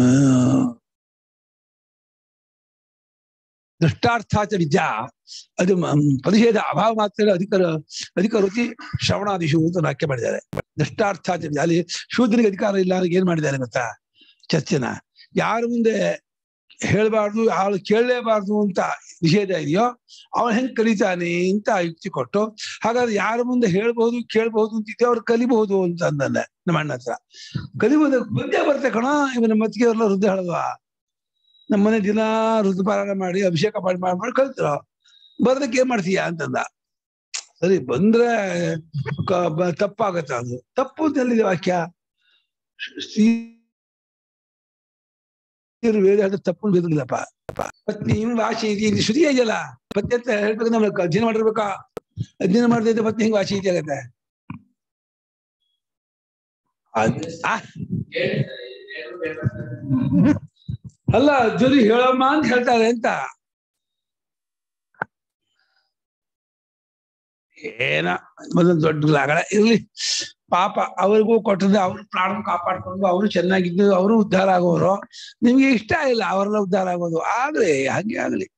ದೃಷ್ಟಾರ್ಥಾಚ ವಿದ್ಯಾ ಅದು ಮ- ಪರಿಷೇಧ ಅಭಾವ ಮಾತ್ರ ಅಧಿಕಾರ ಅಧಿಕ ರುಚಿ ಶ್ರವಣಾದಿಶು ಅಂತ ವಾಕ್ಯ ಮಾಡಿದ್ದಾರೆ ದೃಷ್ಟಾರ್ಥಾಚ ವಿದ್ಯಾ. ಅಲ್ಲಿ ಶೂದ್ರನಿಗೆ ಅಧಿಕಾರ ಇಲ್ಲ ಅನ್ನೋಕೆ ಏನ್ ಮಾಡಿದ್ದಾರೆ ಗೊತ್ತಾ ಚರ್ಚೆನ ಯಾರ ಮುಂದೆ ಹೇಳ್ಬಾರ್ದು ಅವಳು ಕೇಳಲೇಬಾರ್ದು ಅಂತ ನಿಷೇಧ ಇದೆಯೋ ಅವನು ಹೆಂಗ್ ಕಲಿತಾನೆ ಅಂತ ಯುಕ್ತಿ ಕೊಟ್ಟು ಹಾಗಾದ್ರೆ ಯಾರ ಮುಂದೆ ಹೇಳ್ಬಹುದು ಕೇಳ್ಬಹುದು ಅಂತಿದ್ಯೋ ಅವ್ರು ಕಲಿಬಹುದು ಅಂತ ಅಂದಲ್ಲ ನಮ್ಮ ಅಣ್ಣ ಹತ್ರ ಕಲಿಬಹುದು ಬಂದೇ ಬರ್ತೆ ಕಣ ಇವನ ಮತ್ತಿಗೆ ಎಲ್ಲ ವೃದ್ಧ ಹೇಳಲ್ವಾ ನಮ್ಮನೆ ದಿನ ಋತುಪಾರಾಯಣ ಮಾಡಿ ಅಭಿಷೇಕ ಮಾಡಿ ಮಾಡಿ ಮಾಡಿ ಕಲ್ತಿರೋ ಬರ್ದಕ್ಕೆ ಏನ್ ಮಾಡ್ತೀಯ ಅಂತಂದ ಸರಿ ಬಂದ್ರೆ ಕ- ಬ- ತಪ್ಪಾಗತ್ತ ಅದು ತಪ್ಪು ಅಂತ ಎಲ್ಲಿದೆ ವಾಕ್ಯ ಶ್ರೀ ವೇದ ಹೇಳಿದ್ರೆ ತಪ್ಪು ಬೇಕಿಲ್ಲಪ್ಪ ಪತ್ನಿ ಹಿಂಗ್ ವಾಸಿ ಇದೆ ಇಲ್ಲಿ ಶ್ರುತಿ ಇದೆಯಲ್ಲ ಪತ್ನಿ ಅಂತ ಹೇಳ್ಬೇಕು ನಮ್ಗೆ ಅಧ್ಯಯನ ಮಾಡಿರ್ಬೇಕಾ ಅಧ್ಯಯನ ಮಾಡದೇ ಇದ್ರೆ ಪತ್ನಿ ಹಿಂಗ್ ವಾಸಿ ಇದೆ ಆಗತ್ತೆ ಅದ್- ಆ, ಹೇಳ್ತಾರೆ, ಹೇಳ್ರು ಬೇಕಾಗ್ತದೆ. ಅಲ್ಲ ಜೊತೆ ಹೇಳಮ್ಮ ಅಂತ ಹೇಳ್ತಾರೆ ಅಂತ ಏನ ಮೊದಲು ದೊಡ್ಡ ಲಾಗಡ ಇರ್ಲಿ ಪಾಪ ಅವ್ರಿಗೂ ಕೊಟ್ಟದ್ದು ಅವ್ರ ಪ್ರಾಣ ಕಾಪಾಡ್ಕೊಂಡು ಅವರು ಚೆನ್ನಾಗಿದ್ದು ಅವರು ಉದ್ಧಾರ ಆಗೋರು ನಿಮ್ಗೆ ಇಷ್ಟ ಇಲ್ಲ ಅವರೆಲ್ಲ ಉದ್ಧಾರ ಆಗೋದು ಆಗ್ಲಿ ಹಾಗೆ ಆಗ್ಲಿ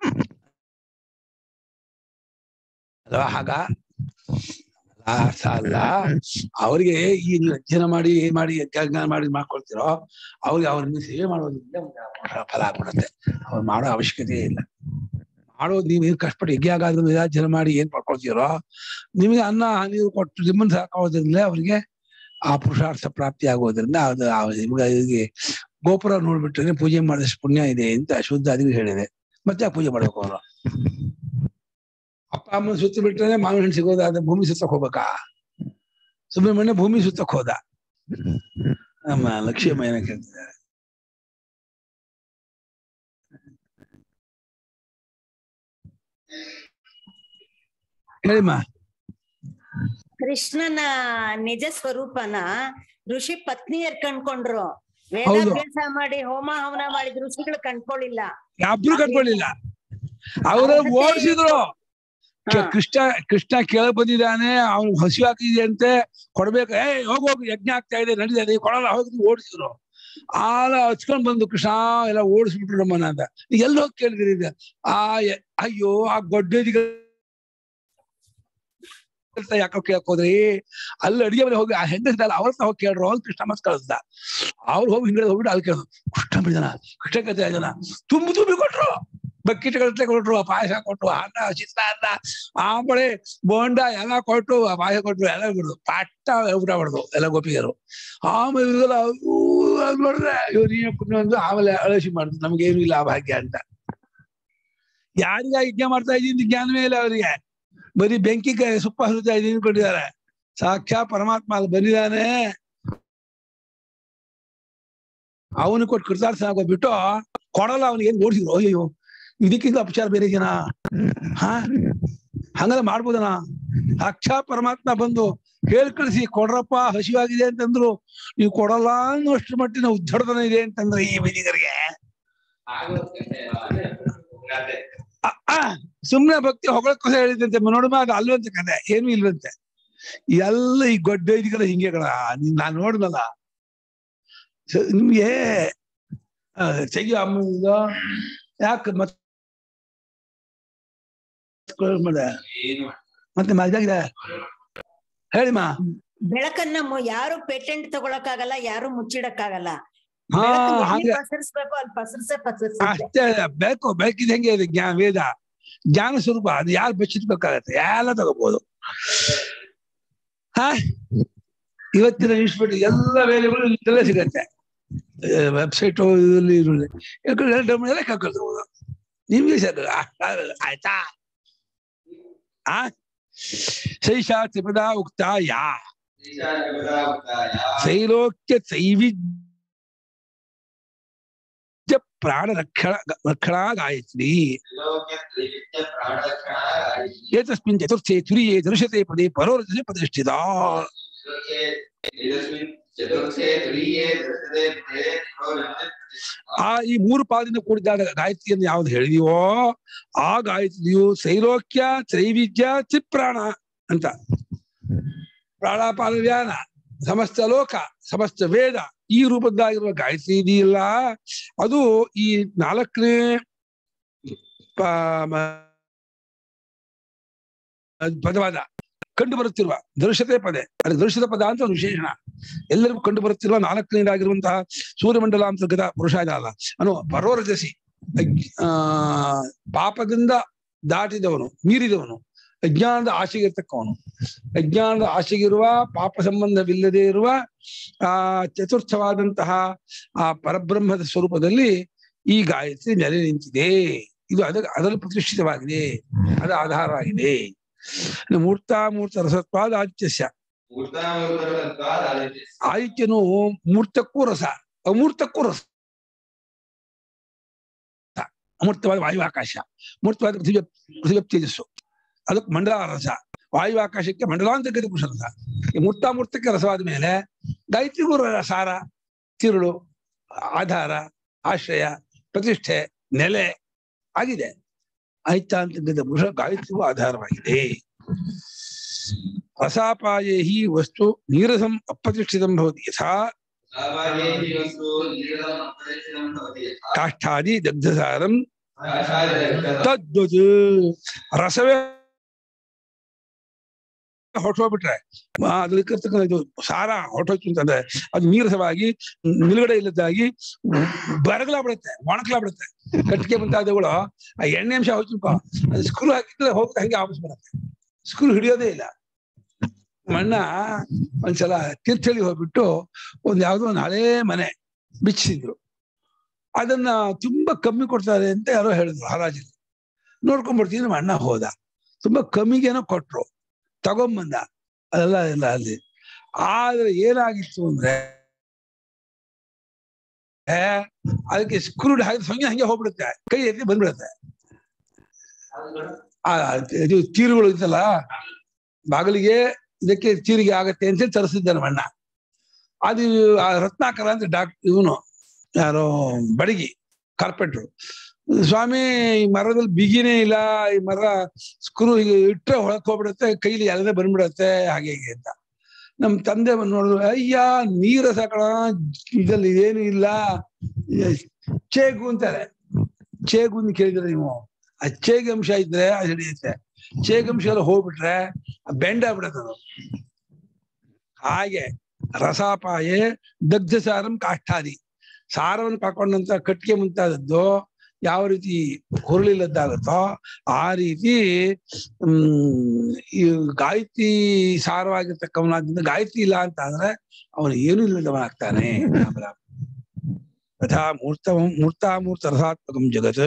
ಅಲ್ವಾ ಹಾಗ ಅಲ್ಲ, ಅರ್ಥ ಅಲ್ಲ ಅವ್ರಿಗೆ ಈ ನೀವು ಅಧ್ಯಯನ ಮಾಡಿ ಏನ್ ಮಾಡಿ ಯಜ್ಞ ಮಾಡಿ ಮಾಡ್ಕೊಳ್ತಿರೋ ಅವ್ರಿಗೆ ಅವ್ರನ್ನ ಸೇವೆ ಮಾಡೋದ್ರಿಂದ ಒಂದು ಫಲ ಕೊಡುತ್ತೆ ಅವ್ರು ಮಾಡೋ ಅವಶ್ಯಕತೆ ಇಲ್ಲ ಮಾಡೋದು ನೀವು ಏನ್ ಕಷ್ಟಪಟ್ಟು ಯಜ್ಞ ಆಗಾದ್ರೂ ಅಧ್ಯಯನ ಮಾಡಿ ಏನ್ ಪಡ್ಕೊಳ್ತೀರೋ ನಿಮಗೆ ಅನ್ನ ನೀರು ಕೊಟ್ಟು ನಿಮ್ಮನ್ನ ಸಾಕೋದ್ರಿಂದ ಅವ್ರಿಗೆ ಆ ಪುರುಷಾರ್ಥ ಪ್ರಾಪ್ತಿ ಆಗೋದ್ರಿಂದ ಅದು ಆ ನಿಮ್ಗೆ ಅವ್ರಿಗೆ ಗೋಪುರ ನೋಡ್ಬಿಟ್ರೆ ಪೂಜೆ ಮಾಡಿದಷ್ಟು ಪುಣ್ಯ ಇದೆ ಅಂತ ಶುದ್ಧ ಅದಿಗೆ ಹೇಳಿದೆ ಮತ್ತೆ ಆ ಪೂಜೆ ಮಾಡ್ಬೇಕು ಅವರು ಅಪ್ಪ ಅಮ್ಮನ ಸುತ್ತ ಬಿಟ್ರೆ ಮಾವಿನ ಹಣ್ಣು ಸಿಗೋದಾದ್ರೆ ಭೂಮಿ ಸುತ್ತಕ್ ಹೋಗ್ಬೇಕಾ ಸುಬ್ರಹ್ಮಣ್ಯ ಭೂಮಿ ಸುತ್ತಕ್ ಹೋದ ನಮ್ಮ ಲಕ್ಷ್ಮೀಮಯ್ಯನ ಕೇಳ್ತಿದ್ದಾರೆ ಹೇಳಿಮ್ಮ ಕೃಷ್ಣನ ನಿಜ ಸ್ವರೂಪನ ಋಷಿ ಪತ್ನಿಯರ್ ಕಂಡ್ಕೊಂಡ್ರು ಹೌದು. ವೇದಾಭ್ಯಾಸ ಮಾಡಿ ಹೋಮ ಹವನ ಮಾಡಿದ ಋಷಿಗಳು ಕಂಡ್ಕೊಳ್ಳಿಲ್ಲ ಯಾಬ್ರು ಕಟ್ಕೊಳ್ಳಿಲ್ಲ ಅವ್ರ ಓಡಿಸಿದ್ರು ಹಾ. ಕೃಷ್ಣ ಕೃಷ್ಣ ಕೇಳ ಬಂದಿದ್ದಾನೆ ಅವ್ನು ಹಸಿವು ಹಾಕಿದೆ ಅಂತೆ ಕೊಡ್ಬೇಕು ಏ ಹೋಗ್ ಹೋಗಿ ಯಜ್ಞ ಆಗ್ತಾ ಇದೆ ನಡೀತಾ ಕೊಡಲ್ಲ ಹೋಗಿ ಓಡಿಸಿದ್ರು ಆಲ ಹಚ್ಕೊಂಡ್ ಬಂದು ಕೃಷ್ಣ ಎಲ್ಲ ಓಡಿಸ್ಬಿಟ್ರು ನಮ್ಮನ್ನ ಅಂತ ಎಲ್ಲಿ ಹೋಗಿ ಕೇಳಿದ್ರಿ ಇದು? ಆ ಯ- ಅಯ್ಯೋ ಆ ಗೊಡ್ಡದಿಗೆ ಯಾಕೋ ಕೇಳಕ್ ಹೋದ್ರಿ ಅಲ್ಲಿ ಅಡಿಗೆ ಮನೆ ಹೋಗಿ ಆ ಹೆಂಡಸಿದಲ್ಲ ಅವ್ರ ಹತ್ರ ಹೋಗಿ ಕೇಳ್ರು ಅವ್ರು ಕೃಷ್ಣ ಮತ್ ಕಳಿಸ್ದ ಅವ್ರು ಹೋಗಿ ಹಿಂಗಡೆ ಹೋಗ್ಬಿಟ್ಟು ಅಲ್ಲಿ ಕೇಳಿದ್ರು ಕೃಷ್ಣ ಬಿಡಿದನ ಕೃಷ್ಣ ಕಥೆ ಜನ ತುಂಬಿ ತುಂಬಿ ಕೊಟ್ರು ಬಕ್ಕಿಟ್ಗಟ್ಟಲೆ ಕೊಟ್ರು ಆ ಪಾಯಸ ಕೊಟ್ರು ಅನ್ನ ಚಿತ್ರಾನ್ನ ಆಂಬಳೆ ಬೋಂಡ ಎಲ್ಲ ಕೊಟ್ಟು ಆ ಪಾಯಸ ಕೊಟ್ರು ಎಲ್ಲ ಬಿಡುದು ಪಟ್ಟ ಊಟ ಮಾಡುದು ಎಲ್ಲ ಗೋಪಿಗರು ಆಮೇಲೆ ಇವ್ರಿಗೆಲ್ಲ ಊ ಅಂದ್ ನೋಡ್ರೆ ಇವ್ರು ನೀನು ಪುಣ್ಯ ಒಂದು ಆಮೇಲೆ ಅಳಸಿ ಮಾಡುದು ನಮ್ಗೇನು ಇಲ್ಲ ಆ ಭಾಗ್ಯ ಅಂತ ಯಾರಿಗ ಯಜ್ಞ ಮಾಡ್ತಾ ಇದ್ದೀನಿ ಜ್ಞಾನವೇ ಇಲ್ಲ ಅವರಿಗೆ ಬರೀ ಬೆಂಕಿ ಕೈ ಸುಪ್ಪ ಹರಿತಾ ಇದ್ದೀನಿ ಕೊಟ್ಟಿದ್ದಾರೆ ಸಾಕ್ಷಾ ಪರಮಾತ್ಮ ಅಲ್ಲಿ ಬಂದಿದ್ದಾನೆ ಅವನು ಕೊಟ್ಟು ಕೃತಾರ್ಥ ಆಗೋಗ್ಬಿಟ್ಟು ಕೊಡಲ್ಲ ಅವನಿಗೆ ಏನ್ ಓಡಿಸಿದ್ರು ಅಯ್ಯೋ ಇದಕ್ಕಿಂತ ಅಪಚಾರ ಬೇರೆ ಜನ ಹಾ ಹಂಗೆಲ್ಲ ಮಾಡ್ಬೋದನ ಸಾಕ್ಷಾ ಪರಮಾತ್ಮ ಬಂದು ಹೇಳ್ ಕಳಿಸಿ ಕೊಡ್ರಪ್ಪ ಹಸಿವಾಗಿದೆ ಅಂತಂದ್ರು ನೀವು ಕೊಡಲ್ಲ ಅನ್ನೋಷ್ಟು ಮಟ್ಟಿನ ಉದ್ದಡತನ ಇದೆ ಅಂತಂದ್ರೆ ಈ ವೈದಿಕರಿಗೆ ಕತೆ ಆ, ಆ, ಸುಮ್ನೆ ಭಕ್ತಿ ಹೊಗಳಕ್ಕೋಸ ಹೇಳಿದಂತೆ ನೋಡುವ ಅದು ಅಲ್ವಂತೆ ಕತೆ ಏನು ಇಲ್ವಂತೆ ಎಲ್ಲ ಈ ಗೊಡ್ಡ ವೈದಿಕರ ಹಿಂಗೆ ಕಣ ನಾನ್ ನೋಡ್ದಲ್ಲ ಸ- ನಿಮ್ಗೆ ಆ, ತೆಗಿಯೋ ಅಮ್ಮ ಯಾಕೆ ಮತ್ತೆ ಮಾಡೆ ಏನು ಮತ್ತೆ ಮಜಾಗಿದೆ ಹೇಳಿಮಾ ಬೆಳಕನ್ನ ಮು- ಯಾರು ಪೇಟೆಂಟ್ ತಗೊಳಕ್ಕಾಗಲ್ಲ ಯಾರು ಮುಚ್ಚಿಡಕ್ಕಾಗಲ್ಲ ಹಾ ಬೆಳಕನ್ನ ಎಲ್ಲಿ ಹಂಗೆ ಪಸರಿಸ್ಬೇಕು ಅಲ್ಲಿ ಪಸರಿಸೇ ಪಸರಿಸುತ್ತೆ ಅಷ್ಟೇ ಬೇಕು ಬೇಕಿದ್ ಹೆಂಗೆ ಇದೆ ಜ್ಞಾನ ವೇದ ಜ್ಞಾನ ಸ್ವರೂಪ ಅದು ಯಾರು ಬಚ್ಚಿಟ್ಬೇಕಾಗತ್ತೆ ಎಲ್ಲ ತಗೋಬಹುದು ಹಾ ಇವತ್ತಿನ ಇನ್ಸ್ಟಿಟ್ಯೂಟ್ ಎಲ್ಲ ವೇಳೆಗಳು ಇಲ್ಲೇ ಸಿಗತ್ತೆ ವೆಬ್ಸೈಟ್ ಇದರಲ್ಲಿ ಇರುವುದು ಯಾಕಂದ್ರೆ ಎಲ್ಲ ಡಬ್ಬ ಎಲ್ಲ ಕಳ್ಕೊಳ್ಬಹುದು ನಿಮ್ಗೆ ಸರ್ ಆಯ್ತಾ ಆ ಶೈಷಾ ತ್ರಿಪದ ಉಕ್ತ ಯಾ ತ್ರೈಲೋಕ್ಯ ತ್ರೈವಿಧ್ಯ ಪ್ರಾಣ ರಕ್ಷಣ ರಕ್ಷಣಾ ಗಾಯತ್ರಿ ಏತಸ್ಮಿನ್ ಚತುರ್ಥೆ ತುರಿಯೇ ದೃಶ್ಯತೆ ಪದೇ ಪರೋರಜೆ ಪ್ರತಿಷ್ಠಿತ ಚತುರ್ಥೆ ತುರಿಯೇ ದೃಷ್ಟತೆ ಪದೇ ಪರೋರಜೆ ಪ್ರತಿಷ್ಠಿತ. ಆ ಈ ಮೂರು ಪಾದಿನ ಕೂಡಿದಾಗ ಗಾಯತ್ರಿಯನ್ನು ಯಾವ್ದು ಹೇಳಿದೀವೋ ಆ ಗಾಯತ್ರಿಯು ತ್ರೈಲೋಕ್ಯ ತ್ರೈವಿಧ್ಯ ಚಿತ್ಪ್ರಾಣ ಅಂತ ಪ್ರಾಣಾಪಾನ ವ್ಯಾನ ಸಮಸ್ತ ಲೋಕ ಸಮಸ್ತ ವೇದ ಈ ರೂಪದ್ದಾಗಿರುವ ಗಾಯತ್ರಿ ಇದೆಯಲ್ಲ ಅದು ಈ ನಾಲ್ಕನೇ ಪ- ಮ- ಪದವಾದ ಕಂಡು ಬರುತ್ತಿರುವ ದೃಶ್ಯತೆ ಪದೇ ಅದಕ್ಕೆ ದೃಶ್ಯದ ಪದ ಅಂತ ಒಂದು ವಿಶೇಷಣ ಎಲ್ಲರಿಗೂ ಕಂಡು ಬರುತ್ತಿರುವ ನಾಲ್ಕನೇದಾಗಿರುವಂತಹ ಸೂರ್ಯಮಂಡಲ ಅಂತರ್ಗತ ಪುರುಷ ಇದಲ್ಲ ಅನು ಪರೋರಜಸಿ ಅಜ್- ಆ ಪಾಪದಿಂದ ದಾಟಿದವನು ಮೀರಿದವನು ಅಜ್ಞಾನದ ಆಶೆಗೆ ಇರ್ತಕ್ಕವನು ಅಜ್ಞಾನದ ಆಶೆಗಿರುವ ಪಾಪ ಸಂಬಂಧವಿಲ್ಲದೆ ಇರುವ ಆ ಚತುರ್ಥವಾದಂತಹ ಆ ಪರಬ್ರಹ್ಮದ ಸ್ವರೂಪದಲ್ಲಿ ಈ ಗಾಯತ್ರಿ ನೆಲೆ ನಿಂತಿದೆ ಇದು ಅದ ಅದರಲ್ಲಿ ಪ್ರತಿಷ್ಠಿತವಾಗಿದೆ ಅದು ಆಧಾರವಾಗಿದೆ ಇನ್ನು ಮೂರ್ತಾಮೂರ್ತ ರಸತ್ವಾದ ಆದಿತ್ಯಸ್ಯ ಮೂರ್ತಾಮೂರ್ತರತ್ವಾದ್ ಆದಿತ್ಯ. ಆದಿತ್ಯನು ಮೂರ್ತಕ್ಕೂ ರಸ ಅಮೂರ್ತಕ್ಕೂ ರಸ ಅಮೂರ್ತವಾದ ವಾಯು ಆಕಾಶ ಮೂರ್ತವಾದ ಪೃಥ್ವಿ ಪೃಥ್ವಿ ತೇಜಸ್ಸು ಅದಕ್ಕೆ ಮಂಡಲ ರಸ ವಾಯು ಆಕಾಶಕ್ಕೆ ಮಂಡಲಾಂತರ್ಗತ ಪುರುಷ ರಸ ಈ ಮೂರ್ತಾಮೂರ್ತಕ್ಕೆ ರಸವಾದ ಮೇಲೆ ಗಾಯತ್ರಿಗೂ ರ- ಸಾರ ತಿರುಳು ಆಧಾರ ಆಶ್ರಯ ಪ್ರತಿಷ್ಠೆ ನೆಲೆ ಆಗಿದೆ ಐತಾಂತರ್ಗತ ಪುರುಷ ಗಾಯತ್ರಿಗೂ ಆಧಾರವಾಗಿದೆ ರಸಾಪಾಯೇ ಹಿ ವಸ್ತು ನೀರಸಂ ಅಪ್ರತಿಷ್ಠಿತಂ ಭವತಿ ಯಥಾ ಸಾಮಾನ್ಯೇ ಹಿ ವಸ್ತು ನೀರದಂ ಅಪರಿಚಿತಂ ಭವತಿ ಯಥಾ. ಕಾಷ್ಠಾದಿ ದಗ್ಧಸಾರಂ ಆಚಾರ್ಯರಕ್ಷತ ತದ್ವತ್ ರಸವೇ ಹೊರಟೋಗ್ಬಿಟ್ರೆ ಅದಕ್ಕಿರ್ತಕ್ಕಂಥ ಇದು ಸಾರ ಹೊರಟೋಯ್ತು ಅಂತಂದ್ರೆ ಅದು ನೀರಸವಾಗಿ ನಿಲುಗಡೆ ಇಲ್ಲದಾಗಿ ಬರಗಲ ಬಿಡುತ್ತೆ ಒಣಕಲ ಬಿಡುತ್ತೆ ಕಟ್ಟಿಗೆ ಮುಂತಾದವುಗಳು ಆ ಎಣ್ಣೆ ಅಂಶ ಹೋಯ್ತು ಅದು ಸ್ಕ್ರೂ ಹಾಕಿದ್ರೆ ಹೋಗ್ತಾ ಹಂಗೆ ವಾಪಸ್ ಬರುತ್ತೆ ಸ್ಕ್ರೂ ಹಿಡಿಯೋದೇ ಇಲ್ಲ ಮಣ್ಣ ಒಂದ್ಸಲ ತೀರ್ಥಹಳ್ಳಿ ಹೋಗ್ಬಿಟ್ಟು ಒಂದ್ ಯಾವ್ದೋ ಒಂದು ಹಳೇ ಮನೆ ಬಿಚ್ಚಿಸಿದ್ರು ಅದನ್ನ ತುಂಬಾ ಕಮ್ಮಿ ಕೊಡ್ತಾರೆ ಅಂತ ಯಾರೋ ಹೇಳಿದ್ರು ಹರಾಜಿಗೆ ನೋಡ್ಕೊಂಡ್ಬರ್ತೀನಿ ನಮ್ಮ ಅಣ್ಣ ಹೋದ ತುಂಬಾ ಕಮ್ಮಿಗೇನೋ ಕೊಟ್ರು ತಗೊಂಬಂದ ಅದೆಲ್ಲ ಎಲ್ಲ ಅಲ್ಲಿ ಆದ್ರೆ ಏನಾಗಿತ್ತು ಅಂದ್ರೆ ಏ, ಅದಕ್ಕೆ ಸ್ಕ್ರೂಡ್ ಹಾಕಿ ಸಂಗೆ ಹಂಗೆ ಹೋಗ್ಬಿಡುತ್ತೆ ಕೈ ಎತ್ತಿ ಬಂದ್ಬಿಡುತ್ತೆ ಆ ಇದು ತೀರುಗಳು ಇತ್ತಲ್ಲ ಬಾಗಿಲಿಗೆ ಇದಕ್ಕೆ ತೀರಿಗೆ ಆಗತ್ತೆ ಅಂತ ತರಿಸಿದ್ದ ನಮ್ಮ ಅಣ್ಣ ಅದು ಆ ರತ್ನಾಕರ ಅಂತ ಡಾಕ್ ಇವನು ಯಾರೋ ಬಡಗಿ ಕಾರ್ಪೆಟ್ರು ಸ್ವಾಮಿ ಈ ಮರದಲ್ಲಿ ಬಿಗಿನೇ ಇಲ್ಲ ಈ ಮರ ಸ್ಕ್ರೂ ಹೀಗೆ ಇಟ್ಟರೆ ಹೊಳಕ್ ಹೋಗ್ಬಿಡುತ್ತೆ ಕೈಲಿ ಎಲ್ಲದೇ ಬಂದ್ಬಿಡತ್ತೆ ಹಾಗೆ ಹೀಗೆ ಅಂತ ನಮ್ ತಂದೆ ಬಂದು ನೋಡಿದ್ರು ಅಯ್ಯ ನೀರ ಸಾಕಣ ಇದಲ್ಲಿ ಏನು ಇಲ್ಲ ಚೇಗು ಅಂತಾರೆ ಚೇಗು ಅಂತ ಕೇಳಿದ್ರೆ ನೀವು ಆ ಚೇಗ್ ಅಂಶ ಇದ್ರೆ ಅದು ಹಿಡಿಯುತ್ತೆ ಚೇಗ್ ಅಂಶ ಎಲ್ಲ ಹೋಗ್ಬಿಟ್ರೆ ಬೆಂಡ್ ಆಗ್ಬಿಡತ್ತೆ ಅದು ಹಾಗೆ ರಸಾಪಾಯೆ ದಗ್ಧ ಸಾರಂ ಕಾಷ್ಠಾದಿ ಸಾರವನ್ನು ಕಾಕೊಂಡಂತ ಕಟ್ಟಿಗೆ ಮುಂತಾದದ್ದು ಯಾವ ರೀತಿ ಹುರುಳಿಲ್ಲದ್ದಾಗುತ್ತೋ ಆ ರೀತಿ ಹ್ಮ್ ಈ ಗಾಯತ್ರಿ ಸಾರವಾಗಿರ್ತಕ್ಕವನಾದ್ರಿಂದ ಗಾಯತ್ರಿ ಇಲ್ಲ ಅಂತ ಅಂದ್ರೆ ಅವನು ಏನು ಇಲ್ಲದವನಾಗ್ತಾನೆ ಯಥಾ ಮೂರ್ತ ಮೂರ್ತಾಮೂರ್ತ ರಸಾತ್ಮಕಂ ಜಗತ್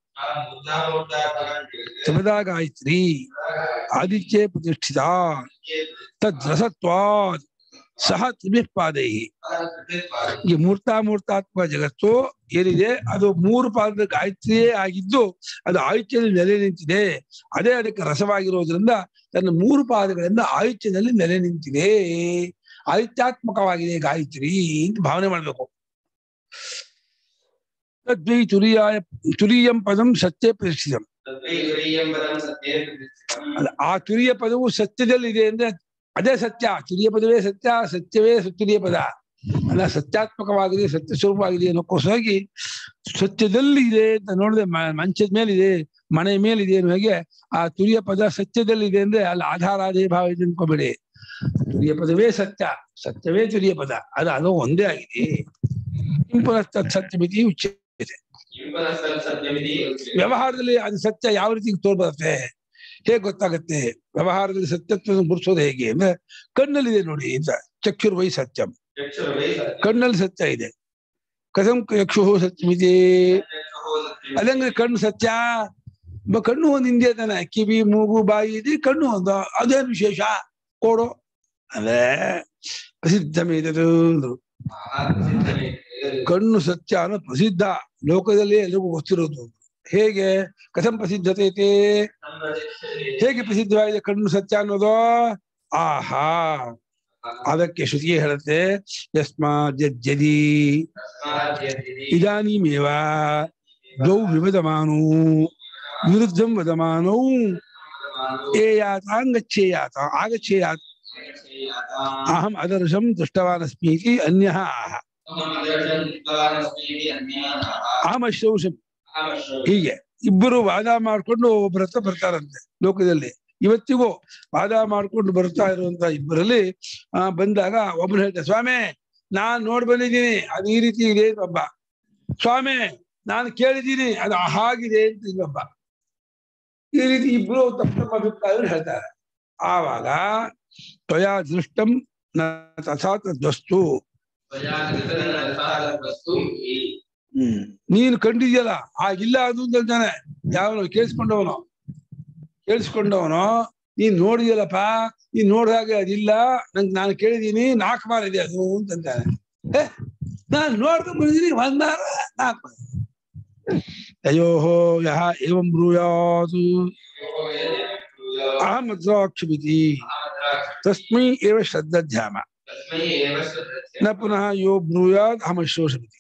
ಸಮದಾ ಗಾಯತ್ರಿ ಆದಿತ್ಯೇ ಪ್ರತಿಷ್ಠಿತ ತದ್ರಸತ್ವಾತ್ ಸಹ ತ್ರಿಭಿಃ ಪಾದೈ ಈ ಮೂರ್ತಾಮೂರ್ತಾತ್ಮಕ ಜಗತ್ತು ಏನಿದೆ ಅದು ಮೂರು ಪಾದದ ಗಾಯತ್ರಿಯೇ ಆಗಿದ್ದು ಅದು ಆಯುಷ್ಯದಲ್ಲಿ ನೆಲೆ ನಿಂತಿದೆ ಅದೇ ಅದಕ್ಕೆ ರಸವಾಗಿರೋದ್ರಿಂದ ತನ್ನ ಮೂರು ಪಾದಗಳಿಂದ ಆಯುಷ್ಯದಲ್ಲಿ ನೆಲೆ ನಿಂತಿದೆ ಆಯುತ್ಯಾತ್ಮಕವಾಗಿದೆ ಗಾಯತ್ರಿ ಅಂತ ಭಾವನೆ ಮಾಡ್ಬೇಕು ತದ್ವೈ ತುರಿಯಾಯ ತುರಿಯಂ ಪದಂ ಸತ್ಯ ಪ್ರತಿಷ್ಠಿತಂ ಅಲ್ಲ, ಆ ತುರಿಯ ಪದವು ಸತ್ಯದಲ್ಲಿ ಇದೆ ಅಂದ್ರೆ ಅದೇ ಸತ್ಯ ತುರಿಯ ಪದವೇ ಸತ್ಯ ಸತ್ಯವೇ ತುರಿಯ ಪದ ಅಲ್ಲ ಸತ್ಯಾತ್ಮಕವಾಗಿದೆ ಸತ್ಯ ಸ್ವರೂಪವಾಗಿದೆ ಅನ್ನೋಕ್ಕೋಸ್ಕರವಾಗಿ ಸತ್ಯದಲ್ಲಿ ಇದೆ ಅಂತ ನೋಡಿದ್ರೆ ಮ- ಮಂಚದ ಮೇಲಿದೆ ಮನೆ ಮೇಲಿದೆ ಅನ್ನೋ ಹಾಗೆ ಆ ತುರಿಯ ಪದ ಸತ್ಯದಲ್ಲಿ ಇದೆ ಅಂದ್ರೆ ಅಲ್ಲಿ ಆಧಾರಾದೇ ಭಾವ ಇದೆ ಅನ್ಕೋಬೇಡಿ ತುರಿಯ ಪದವೇ ಸತ್ಯ ಸತ್ಯವೇ ತುರಿಯ ಪದ ಅದು ಅದು ಒಂದೇ ಆಗಿದೆ ಇಂಪುನಸ್ತ ಸತ್ಯಮಿತಿ ಉಚ್ಚ ವ್ಯವಹಾರದಲ್ಲಿ ಅದು ಸತ್ಯ ಯಾವ ರೀತಿ ತೋರ್ಬರುತ್ತೆ ಹೇಗೆ ಗೊತ್ತಾಗತ್ತೆ ವ್ಯವಹಾರದಲ್ಲಿ ಸತ್ಯತ್ವ ಗುರುಸೋದು ಹೇಗೆ ಅಂದ್ರೆ ಕಣ್ಣಲ್ಲಿದೆ ನೋಡಿ ಅಂತ ಚಕ್ಷುರ್ವೈ ಸತ್ಯಂ ಕಣ್ಣಲ್ಲಿ ಸತ್ಯ ಇದೆ ಕಥಂ ಯಕ್ಷು ಸತ್ಯಮಿದೆ ಅದಂದ್ರೆ ಕಣ್ಣು ಸತ್ಯ ಬ- ಕಣ್ಣು ಒಂದು ಹಿಂದೆ ತಾನೆ ಕಿವಿ ಮೂಗು ಬಾಯಿ ಇದೆ ಕಣ್ಣು ಒಂದು ಅದೇನು ವಿಶೇಷ ಕೊಡು ಅಂದ್ರೆ ಪ್ರಸಿದ್ಧಮೇದದು ಅಂದ್ರು ಕಣ್ಣು ಸತ್ಯ ಅನ್ನೋ ಪ್ರಸಿದ್ಧ ಲೋಕದಲ್ಲಿ ಎಲ್ರಿಗೂ ಗೊತ್ತಿರೋದು ಹೇಗೆ ಕಥಂ ಪ್ರಸಿದ್ಧತೆ ಐತೆ ಹೇಗೆ ಪ್ರಸಿದ್ಧವಾಗಿದೆ ಕಣ್ಣು ಸತ್ಯ ಅನ್ನೋದು ಆಹಾ ಅದಕ್ಕೆ ಶ್ರುತಿಗೆ ಹೇಳುತ್ತೆ ಯಸ್ಮಾತ್ ಯಜ್ಜದಿ ಇದಾನೀಮೇವ ದ್ವೌ ವಿವದಮಾನೌ ವಿರುದ್ಧಂ ವದಮಾನೌ ಏಯಾತಾಂ ಗಚ್ಚೇಯಾತ ಆಗಚ್ಚೇಯಾತ್ ಅಹಂ ಅದರ್ಶಂ ದೃಷ್ಟವಾನಸ್ಮಿ ಇತಿ ಅನ್ಯಃ ಆಹ ಅಹಮಶ್ರೌಷಂ ಹೀಗೆ ಇಬ್ಬರು ವಾದ ಮಾಡ್ಕೊಂಡು ಒಬ್ಬರ ಹತ್ರ ಬರ್ತಾರಂತೆ ಲೋಕದಲ್ಲಿ ಇವತ್ತಿಗೂ ವಾದ ಮಾಡ್ಕೊಂಡು ಬರ್ತಾ ಇರುವಂತ ಇಬ್ಬರಲ್ಲಿ ಆ ಬಂದಾಗ ಒಬ್ಬನು ಹೇಳ್ತಾರೆ ಸ್ವಾಮಿ ನಾನ್ ನೋಡ್ ಬಂದಿದ್ದೀನಿ ಅದು ಈ ರೀತಿ ಇದೆ ಅಂತ ಒಬ್ಬ ಸ್ವಾಮಿ ನಾನು ಕೇಳಿದ್ದೀನಿ ಅದು ಹಾಗಿದೆ ಅಂತ ಇನ್ನೊಬ್ಬ ಈ ರೀತಿ ಇಬ್ರು ತಪ್ಪು ತಮ್ಮ ಅಭಿಪ್ರಾಯಗಳು ಹೇಳ್ತಾರೆ ಆವಾಗ ತ್ವಯಾ ದೃಷ್ಟಂ ನ ತಥಾ ತದ್ವಸ್ತು ಹ್ಮ್ ನೀನು ಕಂಡಿದ್ಯಲ್ಲ ಆಗಿಲ್ಲ ಅದು ಅಂತ ಹೇಳ್ತಾನೆ ಯಾವನು ಕೇಳಿಸ್ಕೊಂಡವನು ಕೇಳಿಸ್ಕೊಂಡವನು ನೀನ್ ನೋಡಿದ್ಯಲ್ಲಪ್ಪ ನೀನ್ ನೋಡಿದಾಗ ಅದಿಲ್ಲ ನಂಗೆ ನಾನು ಕೇಳಿದೀನಿ ನಾಲ್ಕು ಮಾರ ಇದೆ ಅದು ಅಂತಂತಾನೆ ಏ ನಾನ್ ನೋಡ್ಕೊಂಡ್ ಬಂದಿದ್ದೀನಿ ಒಂದ್ ಮಾರ ನಾಲ್ಕು ಮಾರ ಅಯ್ಯೋ ಯಹ ಏವಂ ಬ್ರೂಯಾದು ಅಹಂ ಅದ್ರಾಕ್ಷಮಿತಿ ತಸ್ಮೈ ಏವ ಶ್ರದ್ಧಾಧ್ಯಾಮ ನ ಪುನಃ ಯೋ ಬ್ರೂಯಾದ್ ಅಹಂ ಅಶೋಷಮಿತಿ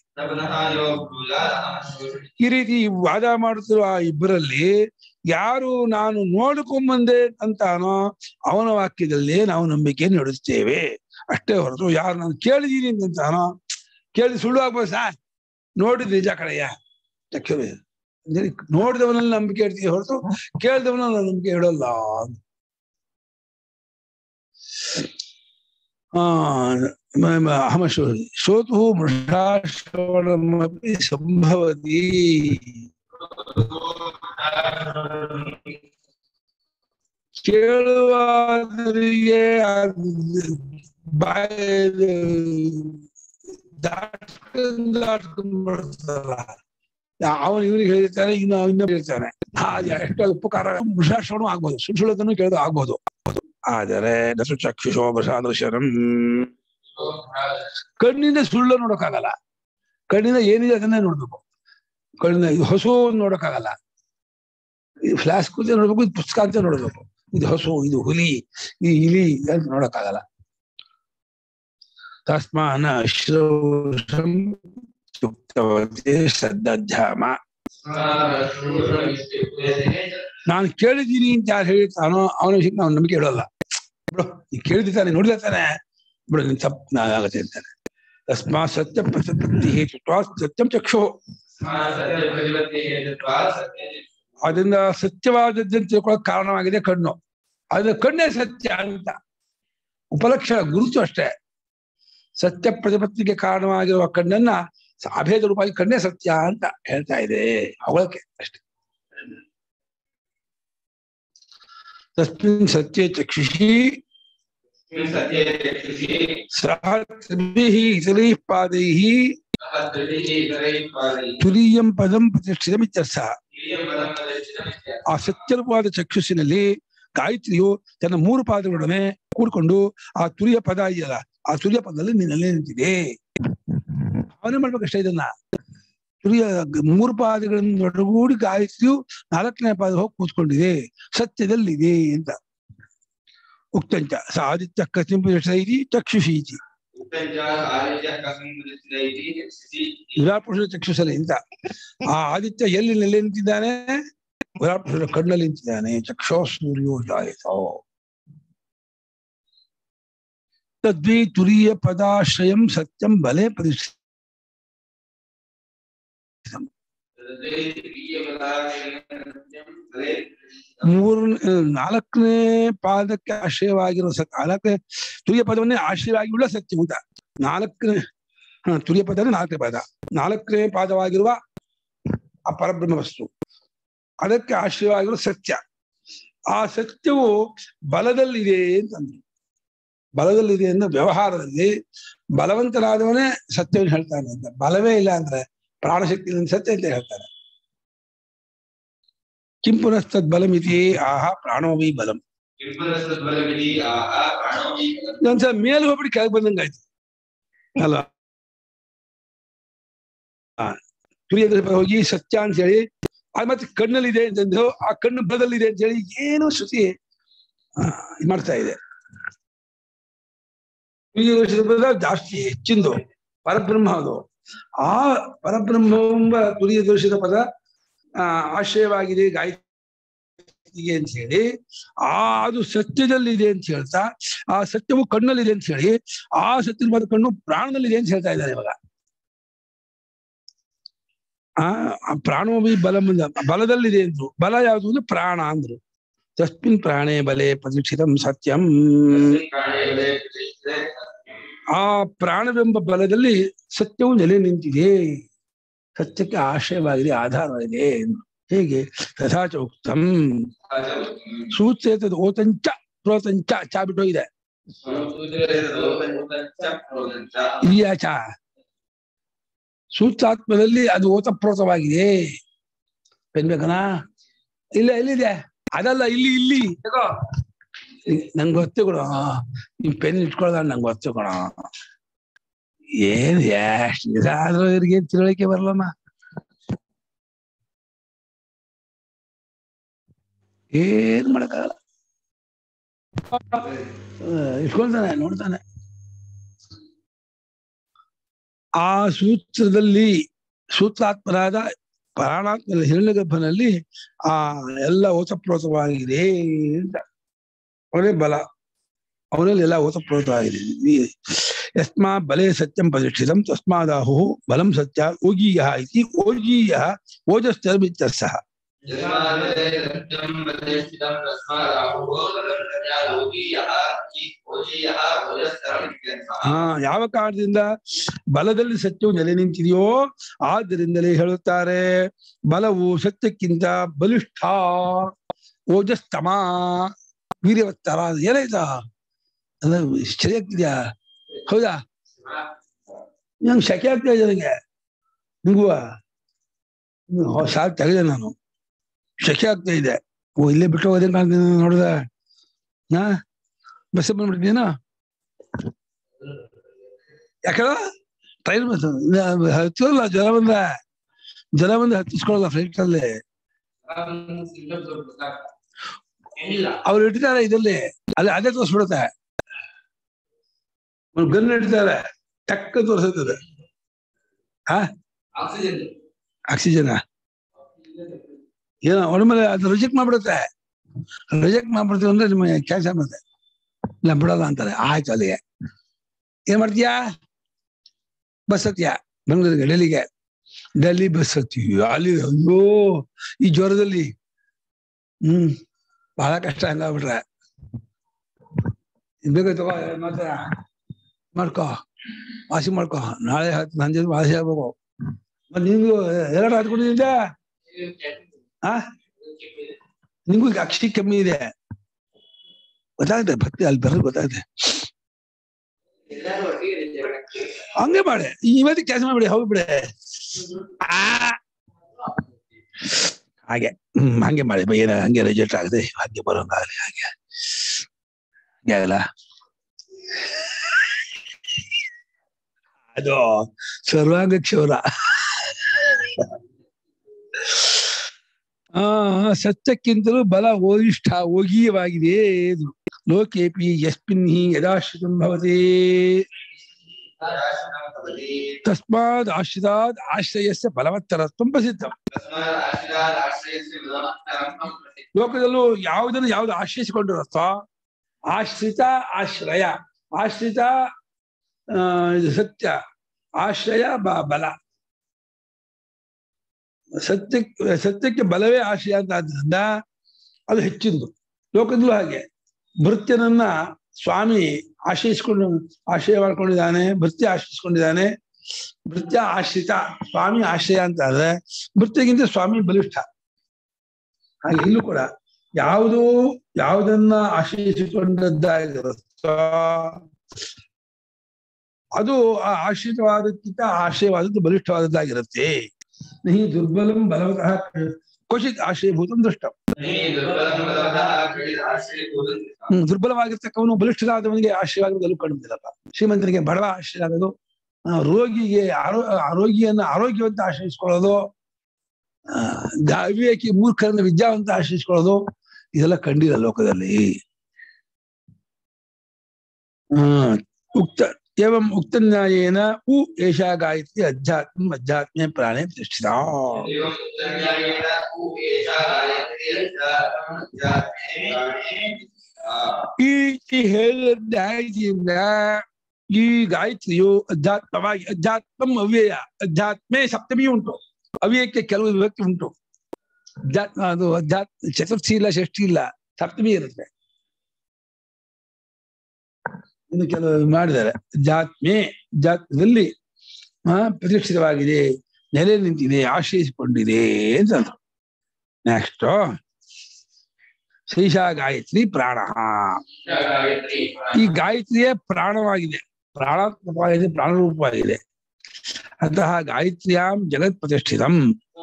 ಈ ರೀತಿ ವಾದ ಮಾಡುತ್ತಿರುವ ಆ ಇಬ್ಬರಲ್ಲಿ ಯಾರು ನಾನು ನೋಡ್ಕೊಂಬಂದೆ ಅಂತಾನೋ ಅವನ ವಾಕ್ಯದಲ್ಲಿ ನಾವು ನಂಬಿಕೆ ನಡೆಸ್ತೇವೆ ಅಷ್ಟೇ ಹೊರತು ಯಾರು ನಾನು ಕೇಳಿದೀನಿ ಅಂತಾನೋ ಕೇಳಿ ಸುಳ್ಳು ಆಗ್ಬೋದು ಸಾ ನೋಡಿದ್ ನಿಜ ಕಡೆಯ ಚಕ್ಷುರು ಅಂದ್ರೆ ನೋಡಿದವನಲ್ಲಿ ನಂಬಿಕೆ ಇಡ್ತೀವಿ ಹೊರತು ಕೇಳಿದವನಲ್ಲಿ ನಾವು ನಂಬಿಕೆ ಇಡಲ್ಲ ಆ ಅಹಮಶೋ ಶ್ರೋತು ಮೃಷಾಶ್ರವಣಮಪಿ ಸಂಭವತಿ ಕೇಳುವಾದರಿಗೆ ಬಾಯ ದಾಟ್ ದಾಟ್ಕೊಂಡ್ ಬರ್ತಾರಲ್ಲ ಅವನು ಇವನಿಗೆ ಹೇಳಿರ್ತಾನೆ ಇನ್ನು ಇನ್ನೊಬ್ಬ ಹೇಳ್ತಾನೆ ಆ, ಎಷ್ಟೋ ಉಪಕಾರ ಮೃಷಾಶ್ರವಣ ಆಗ್ಬೋದು ಸುಳ್ಳು ಸುಳ್ಳದನ್ನು ಕೇಳೋದು ಆಗ್ಬೋದು ಆದರೆ ದಸು ಚಕ್ಷುಷೋ ಬಸಾದೃಶರಂ ಕಣ್ಣಿಂದ ಸುಳ್ಳು ನೋಡೋಕ್ಕಾಗಲ್ಲ ಕಣ್ಣಿಂದ ಏನಿದೆ ಅದನ್ನೇ ನೋಡ್ಬೇಕು ಕಣ್ಣಿನ ಇದು ಹೊಸು ನೋಡೋಕ್ಕಾಗಲ್ಲ ಇದು ಫ್ಲಾಸ್ ಕೂತೆ ನೋಡ್ಬೇಕು ಇದು ಪುಸ್ತಕ ಅಂತ ನೋಡ್ಬೇಕು ಇದು ಹಸು ಇದು ಹುಲಿ ಇದು ಇಲಿ ಅಂತ ನೋಡಕ್ಕಾಗಲ್ಲ ತಸ್ಮಾನ ಶ್ರೋಷಂ ಯುಕ್ತವತಿ ಶ್ರದ್ಧಾಧ್ಯಾಮ ನಾನು ಕೇಳಿದ್ದೀನಿ ಅಂತ ಯಾರು ಹೇಳ್ತಾನೋ ಅವನ ವಿಷಯಕ್ಕೆ ನಾವು ನಂಬಿಕೆ ಇಡೋಲ್ಲ ಬಿಡು ನೀ ಕೇಳಿದ್ದಾನೆ ನೋಡಿದ ತಾನೆ ಬಿಡು ನಿನ್ ತಪ್ಪು ಆಗತ್ತೆ ಅಂತಾನೆ ತಸ್ಮಾ ಸತ್ಯ ಪ್ರಸಕ್ತಿ ಹೇತುತ್ವಾ ಸತ್ಯಂ ಚಕ್ಷು ಅದರಿಂದ ಸತ್ಯವಾದದ್ದನ್ನು ತಿಳ್ಕೊಳಕ್ ಕಾರಣವಾಗಿದೆ ಕಣ್ಣು ಅದು ಕಣ್ಣೇ ಸತ್ಯ ಅಂತ ಉಪಲಕ್ಷಣ ಗುರುತು ಅಷ್ಟೇ ಸತ್ಯ ಪ್ರತಿಪತ್ತಿಗೆ ಕಾರಣವಾಗಿರುವ ಕಣ್ಣನ್ನ ಅಭೇದ ರೂಪವಾಗಿ ಕಣ್ಣೇ ಸತ್ಯ ಅಂತ ಹೇಳ್ತಾ ಇದೆ ಅವಳಕ್ಕೆ ಅಷ್ಟೇ ತಸ್ಮಿನ್ ಸತ್ಯ ಚಕ್ಷುಷಿ ಸಹ ತ್ರಿಭಿಃ ಇತರೈಃ ಪಾದೈಃ ತುರೀಯಂ ಪದಂ ಪ್ರತಿಷ್ಠಿತಮಿತ್ಯರ್ಥ ಆ ಸತ್ಯರೂಪವಾದ ಚಕ್ಷುಸ್ಸಿನಲ್ಲಿ ಗಾಯತ್ರಿಯು ತನ್ನ ಮೂರು ಪಾದಗಳೊಡನೆ ಕೂಡ್ಕೊಂಡು ಆ ತುರಿಯ ಪದ ಇದೆಯಲ್ಲ ಆ ತುರಿಯ ಪದದಲ್ಲಿ ನಿನ್ನಲ್ಲೇ ನಿಂತಿದೆ ಅವನೇ ಮಾಡ್ಬೇಕಷ್ಟೇ ಇದನ್ನ ತುರಿಯ ಗ- ಮೂರು ಪಾದಗಳನ್ನು ಒಡಗೂಡಿ ಗಾಯತ್ರಿಯು ನಾಲ್ಕನೇ ಪಾದ ಹೋಗಿ ಕೂತ್ಕೊಂಡಿದೆ ಸತ್ಯದಲ್ಲಿದೆ ಅಂತ ಉಕ್ತಂಚ ಸ ಆದಿತ್ಯ ಕಸಿಂಪಿ ಚಕ್ಷುಷೀತಿ ವಿರಾಟ್ ಪುರುಷರ ಚಕ್ಷುಸಲ್ಲಿ ಅಂತ ಆ ಆದಿತ್ಯ ಎಲ್ಲಿ ನೆಲೆ ನಿಂತಿದ್ದಾನೆ ವಿರಾಟ್ ಪುರುಷರ ಕಣ್ಣಲ್ಲಿ ನಿಂತಿದ್ದಾನೆ ಚಕ್ಷೋ ಸೂರ್ಯೋ ಜಾಯಿತೋ ತದ್ವಿ ತುರಿಯ ಪದಾಶ್ರಯಂ ಸತ್ಯಂ ಬಲೆ ಪರಿಸ್ಥಿತಿ ಮೂರ ನಾಲ್ಕನೇ ಪಾದಕ್ಕೆ ಆಶ್ರಯವಾಗಿರೋ ಸತ್ಯ ನಾಲ್ಕನೇ ತುರಿಯ ಪದವನ್ನೇ ಆಶ್ರಯವಾಗಿರುವ ಸತ್ಯ ಅಂತ ನಾಲ್ಕನೇ ಹ, ತುರಿಯ ಪದ ಅಂದ್ರೆ ನಾಲ್ಕನೇ ಪಾದ ನಾಲ್ಕನೇ ಪಾದವಾಗಿರುವ ಆ ಪರಬ್ರಹ್ಮ ವಸ್ತು ಅದಕ್ಕೆ ಆಶ್ರಯವಾಗಿರುವ ಸತ್ಯ ಆ ಸತ್ಯವು ಬಲದಲ್ಲಿದೆ ಅಂತಂದ್ರು ಬಲದಲ್ಲಿದೆ ಅಂದ್ರೆ ವ್ಯವಹಾರದಲ್ಲಿ ಬಲವಂತನಾದವನೇ ಸತ್ಯವನ್ನು ಹೇಳ್ತಾನೆ ಅಂತ ಬಲವೇ ಇಲ್ಲ ಅಂದ್ರೆ ಪ್ರಾಣಶಕ್ತಿ ಸತ್ಯ ಅಂತ ಹೇಳ್ತಾರೆ ಕಿಂ ಪುನಸ್ತದ್ ಬಲಮಿತಿ ಆಹಾ ಪ್ರಾಣೋಮಿ ಬಲಂ ಒಂದ್ಸಲ ಮೇಲೆ ಹೋಗ್ಬಿಟ್ಟು ಕೆಳಗೆ ಬಂದಂಗಾಯ್ತು ಅಲ್ಲ ಆ, ತುರಿಯ ದರ್ಪ ಹೋಗಿ ಸತ್ಯ ಅಂತ ಹೇಳಿ ಅದು ಮತ್ತೆ ಕಣ್ಣಲ್ಲಿದೆ ಅಂತಂದು ಆ ಕಣ್ಣು ಬಲದಲ್ಲಿದೆ ಅಂತ ಹೇಳಿ ಏನೋ ಶ್ರುತಿ ಆ, ಇದ್ ಮಾಡ್ತಾ ಇದೆ ತುರಿಯ ದೋಷದ ಬಲ ಜಾಸ್ತಿ ಹೆಚ್ಚಿಂದು ಪರಬ್ರಹ್ಮ ಅದು ಆ ಪರಬ್ರಹ್ಮವೆಂಬ ತುರಿಯ ದೋಷದ ಪದ ಆ ಆಶ್ರಯವಾಗಿದೆ ಗಾಯತ್ರಿಗೆ ಅಂತ ಹೇಳಿ ಆ ಅದು ಸತ್ಯದಲ್ಲಿದೆ ಅಂತ ಹೇಳ್ತಾ ಆ ಸತ್ಯವು ಕಣ್ಣಲ್ಲಿದೆ ಅಂತ ಹೇಳಿ ಆ ಸತ್ಯವಾದ ಕಣ್ಣು ಪ್ರಾಣದಲ್ಲಿದೆ ಅಂತ ಹೇಳ್ತಾ ಇದ್ದಾರೆ ಇವಾಗ ಆ ಆ ಪ್ರಾಣೋಮಿ ಬಲಂ ಅಂದ ಬಲದಲ್ಲಿದೆ ಅಂದ್ರು ಬಲ ಯಾವುದು ಅಂದ್ರೆ ಪ್ರಾಣ ಅಂದ್ರು ತಸ್ಮಿನ್ ಪ್ರಾಣೇ ಬಲೆ ಪ್ರತಿಷ್ಠಿತಂ ಸತ್ಯಂ ಆ ಪ್ರಾಣವೆಂಬ ಬಲದಲ್ಲಿ ಸತ್ಯವು ನೆಲೆ ನಿಂತಿದೆ ಸತ್ಯಕ್ಕೆ ಆಶ್ರಯವಾಗಿದೆ ಆಧಾರವಾಗಿದೆ ಎಂದ್ರು. ಹೇಗೆ ತಥಾಚ ಉಕ್ತಂ ಸೂಚೇತದ ಓತಂಚ ಪ್ರೋತಂಚ ಚಾ ಬಿಟ್ಟೋಗಿದೆ ಇದೆಯಾ ಚಾ ಸೂತ್ರಾತ್ಮದಲ್ಲಿ ಅದು ಓತಪ್ರೋತವಾಗಿದೆ ಪೆನ್ ಬೇಕನಾ ಇಲ್ಲ ಎಲ್ಲಿದೆ ಅದಲ್ಲ ಇಲ್ಲಿ ಇಲ್ಲಿ ತಗೋ. ನಂಗೆ ಗೊತ್ತು ಕೊಡ ನಿಮ್ ಪೆನ್ ಇಟ್ಕೊಳ್ಳೋದ ನಂಗೆ ಗೊತ್ತು ಕೊಡ ಏನ್ ಎಷ್ಟು ದಿವಸ ಆದ್ರೂ ಇವ್ರಿಗೆ ಏನ್ ತಿಳುವಳಿಕೆ ಬರಲ್ಲಮ್ಮ ಏನ್ ಮಾಡಕ್ಕಾಗಲ್ಲ ಆ, ಇಟ್ಕೊಳ್ತಾನೆ ನೋಡ್ತಾನೆ ಆ ಸೂತ್ರದಲ್ಲಿ ಸೂತ್ರಾತ್ಮನಾದ ಪ್ರಾಣಾತ್ಮ ಹಿರಣ್ಯಗರ್ಭನಲ್ಲಿ ಆ ಎಲ್ಲ ಓತಪ್ರೋತವಾಗಿದೆ ಅಂತ ಅವನೇ ಬಲ ಅವನಲ್ಲಿ ಎಲ್ಲ ಓತಪ್ರೋತವಾಗಿದೆ ಈ- ಯಸ್ಮಾ ಬಲೆ ಸತ್ಯಂ ಪ್ರತಿಷ್ಠಿತಂ ತಸ್ಮಾದಾಹು ಬಲಂ ಸತ್ಯ ಓಗೀಯ ಇತಿ ಓಗೀಯ ಓಜಸ್ತರ್ಮಿತ್ಯರ್ಥಃ ಹಾ ಯಾವ ಕಾರಣದಿಂದ ಬಲದಲ್ಲಿ ಸತ್ಯವು ನೆಲೆ ನಿಂತಿದೆಯೋ ಆದ್ದರಿಂದಲೇ ಹೇಳುತ್ತಾರೆ ಬಲವು ಸತ್ಯಕ್ಕಿಂತ ಬಲಿಷ್ಠ ಓಜಸ್ತಮ ವೀರ್ಯವತ್ತರ ಏನಾಯ್ತಾ ಅಲ್ಲ ಸರಿಯಾಗ್ತಿದ್ಯಾ ಹೌದಾ ನಂಗೆ ಶಕೆ ಆಗ್ತಾ ಇದೆ ನನಗೆ ನಿಂಗುವ ಸಾಕು ತೆಗೆದೆ ನಾನು ಶಕೆ ಆಗ್ತಾ ಇದೆ ಓ ಇಲ್ಲೇ ಬಿಟ್ಟು ಹೋಗೋದೇ ಕಾಣ್ತೀನಿ ನೋಡ್ದ ನಾ ಬಸ್ ಬಂದ್ಬಿಟ್ಟಿದ್ದೀನ ಯಾಕಂದ್ರ ಟ್ರೈನ್ ಬಸ್ ಹತ್ತಿರಲ್ಲ ಜನ ಬಂದ ಜನ ಬಂದು ಹತ್ತಿಸ್ಕೊಳ್ಳಲ್ಲ ಫ್ಲೈಟ್ ಅಲ್ಲಿ ಇಲ್ಲ ಅವ್ರು ಇಟ್ಟಿದ್ದಾರೆ ಇದರಲ್ಲಿ ಅದೇ ಅದೇ ತೋರಿಸ್ಬಿಡುತ್ತೆ ಒಂದು ಗನ್ ಇಟ್ಟಿದ್ದಾರೆ ಟಕ್ಕ ತೋರಿಸುತ್ತದೆ ಆಕ್ಸಿಜನ್ ಆಕ್ಸಿಜನ್ ಏನೋ ಒಡಮೇಲೆ ಅದು ರಿಜೆಕ್ಟ್ ಮಾಡ್ಬಿಡುತ್ತೆ ರಿಜೆಕ್ಟ್ ಮಾಡ್ಬಿಡ್ತೀವಿ ಅಂದ್ರೆ ನಿಮಗೆ ಕ್ಯಾನ್ಸಲ್ ಆಗ್ಬಿಡುತ್ತೆ ಇಲ್ಲ ಬಿಡಲ್ಲ ಅಂತಾರೆ ಆಯ್ತು ಅಲ್ಲಿಗೆ ಏನ್ ಮಾಡ್ತೀಯಾ ಬಸ್ ಹತ್ತೀಯ ಬೆಂಗಳೂರಿಗೆ ಡೆಲ್ಲಿಗೆ ಡೆಲ್ಲಿ ಬಸ್ ಹತ್ತೀವಿ ಅಲ್ಲಿ ಅಯ್ಯೋ ಈ ಜ್ವರದಲ್ಲಿ ಹ್ಮ್ ಬಹಳ ಕಷ್ಟ ಹಂಗಾಗ್ಬಿಟ್ರೆ ಇದ್ ಬೇಕಾಯ್ತು ತಗೋ ಮಾತ್ರ ಮಾಡ್ಕೋ ವಾಸಿ ಮಾಡ್ಕೋ ನಾಳೆ ಹತ್ತು ನನ್ನ ಜೊತೆ ವಾಸಿ ಆಗ್ಬೇಕು ಮತ್ತೆ ನಿಂಗು ಎರಡು ಹತ್ಕೊಂಡಿದ್ದ ಆ ನಿಂಗೂ ಈಗ ಅಕ್ಷಿ ಕಮ್ಮಿ ಇದೆ ಗೊತ್ತಾಗುತ್ತೆ ಭಕ್ತಿ ಅಲ್ಲಿ ಬರೋದು ಗೊತ್ತಾಗುತ್ತೆ ಎಲ್ಲರೂ ಒಟ್ಟಿಗೆ ಇರ್ತಾರೆ. ಹಂಗೆ ಮಾಡಿ ಇವತ್ತಿಗೆ ಕೆಲಸ ಮಾಡ್ಬಿಡಿ ಹೋಗ್ಬಿಡೆ ಆ ಹಾಗೆ ಹ್ಮ್ ಹಂಗೆ ಮಾಡಿ ಬೈ, ಏನ ಹಂಗೆ ರಿಜೆಕ್ಟ್ ಆಗದೆ ಹಾಗೆ ಬರೋಂಗಾಗಲಿ ಹಾಗೆ ಹಂಗೆ ಆಗಲ್ಲ ಅದು ಸರ್ವಾಂಗ ಕ್ಷೌರ ಆ ಸತ್ಯಕ್ಕಿಂತಲೂ ಬಲ ಓರಿಷ್ಠ ಓಗೀಯವಾಗಿದೆ ಇದು ಲೋಕೇಪಿ ಯಸ್ಮಿನ್ ಹಿ ಯದಾಶ್ರಿತಂ ಭವತಿ ತಸ್ಮಾದ್ ಆಶ್ರಿತಾದ್ ಆಶ್ರಯಸ್ಯ ಬಲವತ್ತರತ್ವಂ ಪ್ರಸಿದ್ಧ ಲೋಕದಲ್ಲೂ ಯಾವುದನ್ನು ಯಾವ್ದು ಆಶ್ರಯಿಸಿಕೊಂಡಿರುತ್ತೋ ಆಶ್ರಿತ ಆಶ್ರಯ ಆಶ್ರಿತ ಆ, ಇದು ಸತ್ಯ ಆಶ್ರಯ ಬ- ಬಲ ಸತ್ಯಕ್ಕೆ ಸತ್ಯಕ್ಕೆ ಬಲವೇ ಆಶ್ರಯ ಅಂತ ಆದ್ರಿಂದ ಅದು ಹೆಚ್ಚಿಂದು ಲೋಕದಲ್ಲೂ ಹಾಗೆ ಭೃತ್ಯನನ್ನ ಸ್ವಾಮಿ ಆಶ್ರಯಿಸ್ಕೊಂಡು ಆಶ್ರಯ ಮಾಡ್ಕೊಂಡಿದ್ದಾನೆ ಭೃತ್ಯ ಆಶ್ರಯಿಸ್ಕೊಂಡಿದ್ದಾನೆ ಭೃತ್ಯ ಆಶ್ರಿತ ಸ್ವಾಮಿ ಆಶ್ರಯ ಅಂತ ಆದ್ರೆ ಭೃತ್ಯಗಿಂತ ಸ್ವಾಮಿ ಬಲಿಷ್ಠ ಹಾಗೆ ಇಲ್ಲೂ ಕೂಡ ಯಾವುದು ಯಾವುದನ್ನ ಆಶ್ರಯಿಸಿಕೊಂಡದ್ದಾಗಿರುತ್ತೋ ಅದು ಆ ಆಶ್ರಿತವಾದಕ್ಕಿಂತ ಆಶ್ರಯವಾದದ್ದು ಬಲಿಷ್ಠವಾದದ್ದಾಗಿರುತ್ತೆ ನಹಿ ದುರ್ಬಲಂ ಬಲವತಃ ಕ್ವಚಿತ್ ಆಶ್ರಯಭೂತಂ ದೃಷ್ಟ ಹ್ಮ್ ದುರ್ಬಲವಾಗಿರ್ತಕ್ಕವನು ಬಲಿಷ್ಠನಾದವನಿಗೆ ಆಶ್ರಯವಾಗುವುದಲ್ಲೂ ಕಂಡುಬಿಡಲ್ಲ ಶ್ರೀಮಂತನಿಗೆ ಬಡವ ಆಶ್ರಯ ಆಗೋದು ಆ, ರೋಗಿಗೆ ಆರೋ ರೋಗಿಯನ್ನ ಆರೋಗ್ಯವಂತ ಆಶ್ರಯಿಸ್ಕೊಳ್ಳೋದು ಆ, ದ- ಅವಿವೇಕಿ ಮೂರ್ಖರನ್ನ ವಿದ್ಯಾವಂತ ಆಶ್ರಯಿಸ್ಕೊಳ್ಳೋದು ಇದೆಲ್ಲ ಕಂಡಿಲ್ಲ ಲೋಕದಲ್ಲಿ ಹ್ಮ್ ಉಕ್ತ ಏವಂ ಉಕ್ತ ನ್ಯಾಯೇನ ಉ ಏಷಾ ಗಾಯತ್ರಿ ಅಧ್ಯಾತ್ಮ ಅಧ್ಯಾತ್ಮೆ ಪ್ರಾಣೆ ಪ್ರತಿಷ್ಠಿತ ಈ ಈ ಹೇಳಿದ ನ್ಯಾಯದಿಂದ ಈ ಗಾಯತ್ರಿಯು ಅಧ್ಯಾತ್ಮವಾಗಿ ಅಧ್ಯಾತ್ಮಂ ಅವ್ಯಯ ಅಧ್ಯಾತ್ಮೆ ಸಪ್ತಮಿ ಉಂಟು ಅವ್ಯಯಕ್ಕೆ ಕೆಲವು ವಿಭಕ್ತಿ ಉಂಟು ಅಧ್ಯಾತ್ಮ ಅದು ಅಧ್ಯಾತ್ಮ ಚತುರ್ಥಿ ಇಲ್ಲ ಷಷ್ಠಿ ಇಲ್ಲ ಸಪ್ತಮಿ ಇರುತ್ತೆ ಇನ್ನು ಕೆಲವು ಮಾಡಿದ್ದಾರೆ ಅಧ್ಯಾತ್ಮೆ ಅಧ್ಯಾತ್ಮದಲ್ಲಿ ಆ ಪ್ರತಿಷ್ಠಿತವಾಗಿದೆ ನೆಲೆ ನಿಂತಿದೆ ಆಶ್ರಯಿಸಿಕೊಂಡಿದೆ ಅಂತ ಅಂದ್ರು ನೆಕ್ಸ್ಟ್ ಶೈಷಾ ಗಾಯತ್ರಿ ಪ್ರಾಣ ಈ ಗಾಯತ್ರಿಯೇ ಪ್ರಾಣವಾಗಿದೆ ಪ್ರಾಣಾತ್ಮಕವಾಗಿದೆ ಪ್ರಾಣರೂಪವಾಗಿದೆ ಅಂತಹ ಗಾಯತ್ರಿಯಾಂ ಜಗತ್ ಪ್ರತಿಷ್ಠಿತಂ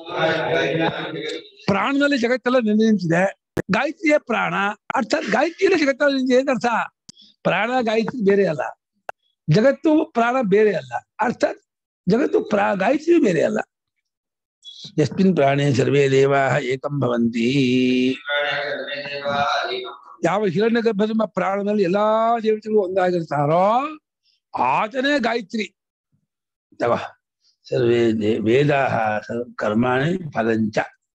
ಪ್ರಾಣದಲ್ಲಿ ಜಗತ್ತೆಲ್ಲ ನೆಲೆ ನಿಂತಿದೆ ಗಾಯತ್ರಿಯೇ ಪ್ರಾಣ ಅರ್ಥಾತ್ ಗಾಯತ್ರಿಯಲ್ಲೇ ಜಗತ್ತೆಲ್ಲ ನಿಂತಿದೆ ಅಂತ ಅರ್ಥ ಪ್ರಾಣ ಗಾಯತ್ರಿ ಬೇರೆ ಅಲ್ಲ ಜಗತ್ತು ಪ್ರಾಣ ಬೇರೆ ಅಲ್ಲ ಅರ್ಥಾತ್ ಜಗತ್ತು ಪ್ರಾ ಗಾಯತ್ರಿ ಬೇರೆ ಅಲ್ಲ ಯಸ್ಮಿನ್ ಪ್ರಾಣೇ ಸರ್ವೇ ದೇವಾ ಏಕಂ ಭವಂತಿ ಯಾವ ಹಿರಣ್ಯ ಗರ್ಭದ ಪ್ರಾಣದಲ್ಲಿ ಎಲ್ಲಾ ದೇವತೆಗಳು ಒಂದಾಗಿರ್ತಾರೋ ಆತನೇ ಗಾಯತ್ರಿ ತವ ಸರ್ವೇ ದೇ ವೇದ ಕರ್ಮಾಣಿ ಫಲಂಚ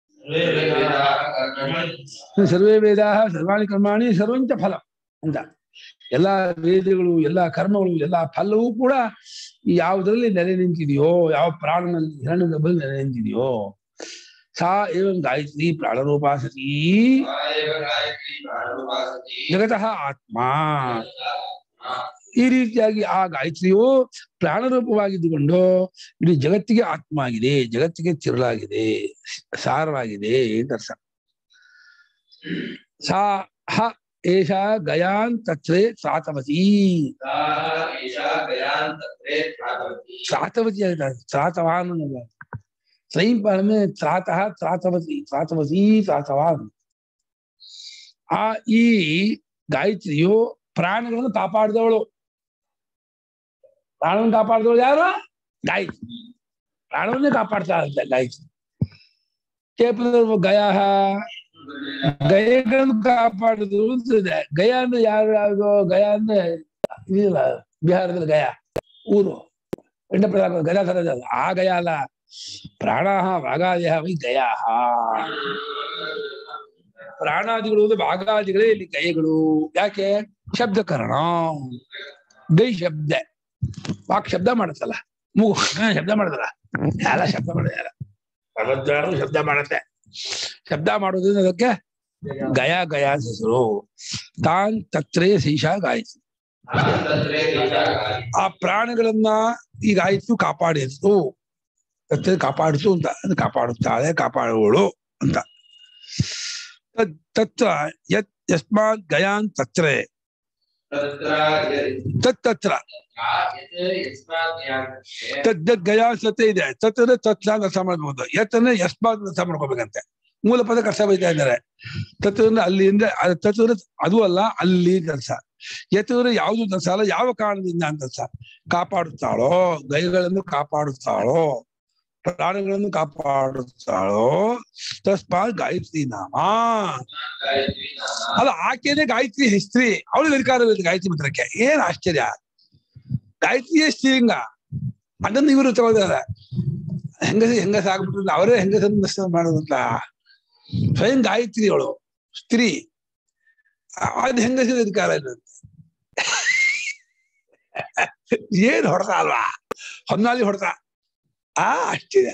ಸರ್ವೇ ವೇದ ಸರ್ವಾಣಿ ಕರ್ಮಾಣಿ ಸರ್ವಂಚ ಫಲ ಅಂತ ಎಲ್ಲಾ ವೇದಗಳು ಎಲ್ಲಾ ಕರ್ಮಗಳು ಎಲ್ಲಾ ಫಲವೂ ಕೂಡ ಯಾವುದರಲ್ಲಿ ನೆಲೆ ನಿಂತಿದೆಯೋ ಯಾವ ಪ್ರಾಣನಲ್ಲಿ ಹಿರಣ್ಯ ಗರ್ಭದಲ್ಲಿ ನೆಲೆ ನಿಂತಿದೆಯೋ ಸಾ ಏವಂ ಗಾಯತ್ರಿ ಪ್ರಾಣರೂಪಾ ಸತಿ ಜಗತಃ ಆತ್ಮ ಈ ರೀತಿಯಾಗಿ ಆ ಗಾಯತ್ರಿಯು ಪ್ರಾಣರೂಪವಾಗಿದ್ದುಕೊಂಡು ಇಡೀ ಜಗತ್ತಿಗೆ ಆತ್ಮ ಆಗಿದೆ ಜಗತ್ತಿಗೆ ತಿರುಳಾಗಿದೆ ಸಾರವಾಗಿದೆ ಅಂತ ಅರ್ಥ ಸಾ ಹ ಏಷಾ ಗಯಾನ್ ತತ್ರೇ ತ್ರಾತವತಿ ತಾಹ ಈಶಾ ಗಯಾಂತತ್ರೇ ಪ್ರಾತವತಿ ತ್ರಾತವತಿ ಹೇಳ್ತಾರೆ ತ್ರಾತವಾನ್ ಅನ್ನಲ್ಲ ತ್ರೈಂ ಪಾಲನೆ ತ್ರಾತಃ ತ್ರಾತವತಿ ತ್ರಾತವತಿ ತ್ರಾತವಾನ್ ಆ ಈ ಗಾಯತ್ರಿಯು ಪ್ರಾಣಿಗಳನ್ನು ಕಾಪಾಡಿದವಳು ಪ್ರಾಣವನ್ನು ಕಾಪಾಡಿದವಳು ಯಾರು ಗಾಯತ್ರಿ ಪ್ರಾಣವನ್ನೇ ಕಾಪಾಡ್ತಾ ಇದ್ದ ಗಾಯತ್ರಿ ಕೇಪಲ ಗಯ ಗಯಗಳನ್ನು ಕಾಪಾಡುದು ಅಂತಿದೆ ಗಯ ಅಂದ್ರೆ ಯಾರು ಯಾವ್ದು ಗಯ ಅಂದ್ರೆ ಇದಿಲ್ಲ ಬಿಹಾರದಲ್ಲಿ ಗಯ ಊರು ಪಿಂಡ ಪ್ರಧಾನ ಗದಾಧರ ಅಲ್ಲ. ಆ ಗಯ ಅಲ್ಲ ಪ್ರಾಣಾಹ ಭಾಗಾದಿಹ ವೈ ಗಯಾ ಪ್ರಾಣಾದಿಗಳು ಅಂದ್ರೆ ಭಾಗಾದಿಗಳೇ ಇಲ್ಲಿ ಗಯಗಳು ಯಾಕೆ ಶಬ್ದಕರಣ ಗೈ ಶಬ್ದ ವಾಕ್ ಶಬ್ದ ಮಾಡುತ್ತಲ್ಲ ಮೂಗು ಹಾ, ಶಬ್ದ ಮಾಡುತ್ತಲ್ಲ ಎಲ್ಲ ಶಬ್ದ ಮಾಡಿದಾರ ಭಗವದ್ವಾರ ಶಬ್ದ ಮಾಡುತ್ತೆ ಶಬ್ದ ಮಾಡೋದ್ರಿಂದ ಅದಕ್ಕೆ ಗಯಾ ಗಯಾ ಅಂತ ಹೆಸರು ತಾನ್ ತತ್ರೇ ಶೀಶಾ ಗಾಯತ್ರಿ ತಾಂತತ್ರೇ ಈಶಾ ಗಾಯತ್ರಿ ಆ ಪ್ರಾಣಿಗಳನ್ನ ಈ ಗಾಯತ್ರಿ ಕಾಪಾಡಿತು ತತ್ರ ಕಾಪಾಡಿತು ಅಂತ ಅದು ಕಾಪಾಡುತ್ತಾಳೆ ಕಾಪಾಡುವಳು ಅಂತ ತತ್- ತತ್ರ ಯತ್ ಯಸ್ಮಾತ್ ಗಯಾನ್ ತತ್ರೇ ತತ್ರ ತತ್ ತತ್ರ ಯತ್ ಯಸ್ಮಾತ್ ಜ್ಞಾನಕ್ಕೆ ತದ್ ಗಯಾ ಸತೆ ಇದೆ ತತ್ ಅಂದ್ರೆ ತತ್ ಅಂತ ಅರ್ಥ ಮಾಡ್ಬೋದು ಯತ್ ಅಂದ್ರೆ ಯಸ್ಮಾತ್ ಅಂತ ಅರ್ಥ ಮಾಡ್ಕೋಬೇಕಂತೆ ಮೂಲ ಪದಕ್ಕೆ ಅರ್ಥ ಬೈತಾ ಇದ್ದಾರೆ ತತ್ ಅಂದ್ರೆ ಅಲ್ಲಿ ಅಂದ್ರೆ ಅದು ತತ್ ಅಂದ್ರೆ ಅದು ಅಲ್ಲ ಅಲ್ಲಿ ಅಂತ ಅರ್ಥ ಯತ್ ಅಂದ್ರೆ ಯಾವುದು ಅಂತ ಅರ್ಥ ಅಲ್ಲ ಯಾವ ಕಾರಣದಿಂದ ಅಂತ ಅರ್ಥ ಕಾಪಾಡುತ್ತಾಳೋ ಗೈಗಳನ್ನು ಕಾಪಾಡುತ್ತಾಳೋ ಪ್ರಾಣಿಗಳನ್ನು ಕಾಪಾಡುತ್ತಾಳೋ ತಸ್ಮಾತ್ ಗಾಯತ್ರಿ ನಾಮ ಗಾಯತ್ರಿ ನಾಮ ಅಲ್ಲ ಆಕೆನೇ ಗಾಯತ್ರಿ ಸ್ತ್ರೀ ಅವಳು ಅಧಿಕಾರವಿದೆ ಗಾಯತ್ರಿ ಮಂತ್ರಕ್ಕೆ ಏನ್ ಆಶ್ಚರ್ಯ ಗಾಯತ್ರಿಯೇ ಸ್ತ್ರೀಲಿಂಗ ಅದನ್ನು ಇವರು ತಗೋದಾರ ಹೆಂಗಸ ಹೆಂಗಸ ಆಗ್ಬಿಟ್ಟು ಅವರೇ ಹೆಂಗಸ ಮಾಡೋದಂತ ಸ್ವಯಂ ಗಾಯತ್ರಿ ಅವಳು ಸ್ತ್ರೀ ಆ- ಅದು ಹೆಂಗಸದ ಅಧಿಕಾರ ಇಲ್ಲ ಏನ್ ಹೊಡೆತ ಅಲ್ವಾ ಹೊನ್ನಾಳಿ ಹೊಡೆತ ಆ ಆಶ್ಚರ್ಯ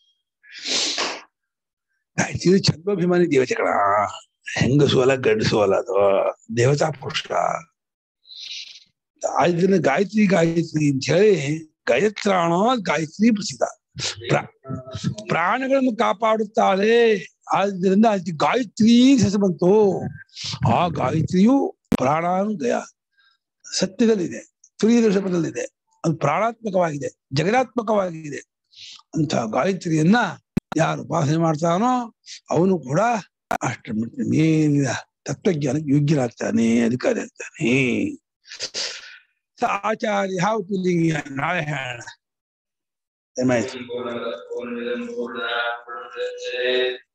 ಗಾಯತ್ರಿ ಛಂದೋಭಿಮಾನಿ ದೇವತೆಗಳ ಹೆಂಗಸು ಅಲ್ಲ ಗಂಡಸು ಅಲ್ಲ ಅದು ದೇವತಾ ಪುರುಷ ಇದನ್ನ ಗಾಯತ್ರಿ ಗಾಯತ್ರಿ ಅಂತ ಹೇಳಿ ಗಾಯತ್ರಾಣ ಗಾಯತ್ರಿ ಪ್ರಸಿದ್ಧ ಪ್ರ- ಪ್ರಾಣಿಗಳನ್ನು ಕಾಪಾಡುತ್ತಾಳೆ ಆದ್ರಿಂದ ಅದಕ್ಕೆ ಗಾಯತ್ರಿ ಅಂತ ಹೆಸರು ಬಂತು ಆ ಗಾಯತ್ರಿಯು ಪ್ರಾಣಾನುದಯ ಸತ್ಯದಲ್ಲಿದೆ ತುರಿಯ ಶಬ್ದದಲ್ಲಿದೆ ಅದು ಪ್ರಾಣಾತ್ಮಕವಾಗಿದೆ ಜಗದಾತ್ಮಕವಾಗಿದೆ ಅಂತ ಗಾಯತ್ರಿಯನ್ನ ಯಾರು ಉಪಾಸನೆ ಮಾಡ್ತಾನೋ ಅವನು ಕೂಡ ಅಷ್ಟರ ಮಟ್ಟಿನ ಮೇಲಿನ ತತ್ವಜ್ಞಾನಕ್ಕೆ ಯೋಗ್ಯನಾಗ್ತಾನೆ ಅಧಿಕಾರಿ ಆಗ್ತಾನೆ ಸ ಆಚಾರ್ಯ ಯಾವ ಪುಲ್ಲಿಂಗ ನಾಳೆ ಹೇಳೋಣ ಏನಾಯ್ತು पूर्णमिदं पूर्णात् पूर्णमुदच्यते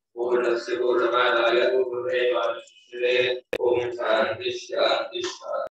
पूर्णस्य पूर्णमादाय पूर्णमेवावशिष्यते ॐ शान्ति शान्ति शान्ति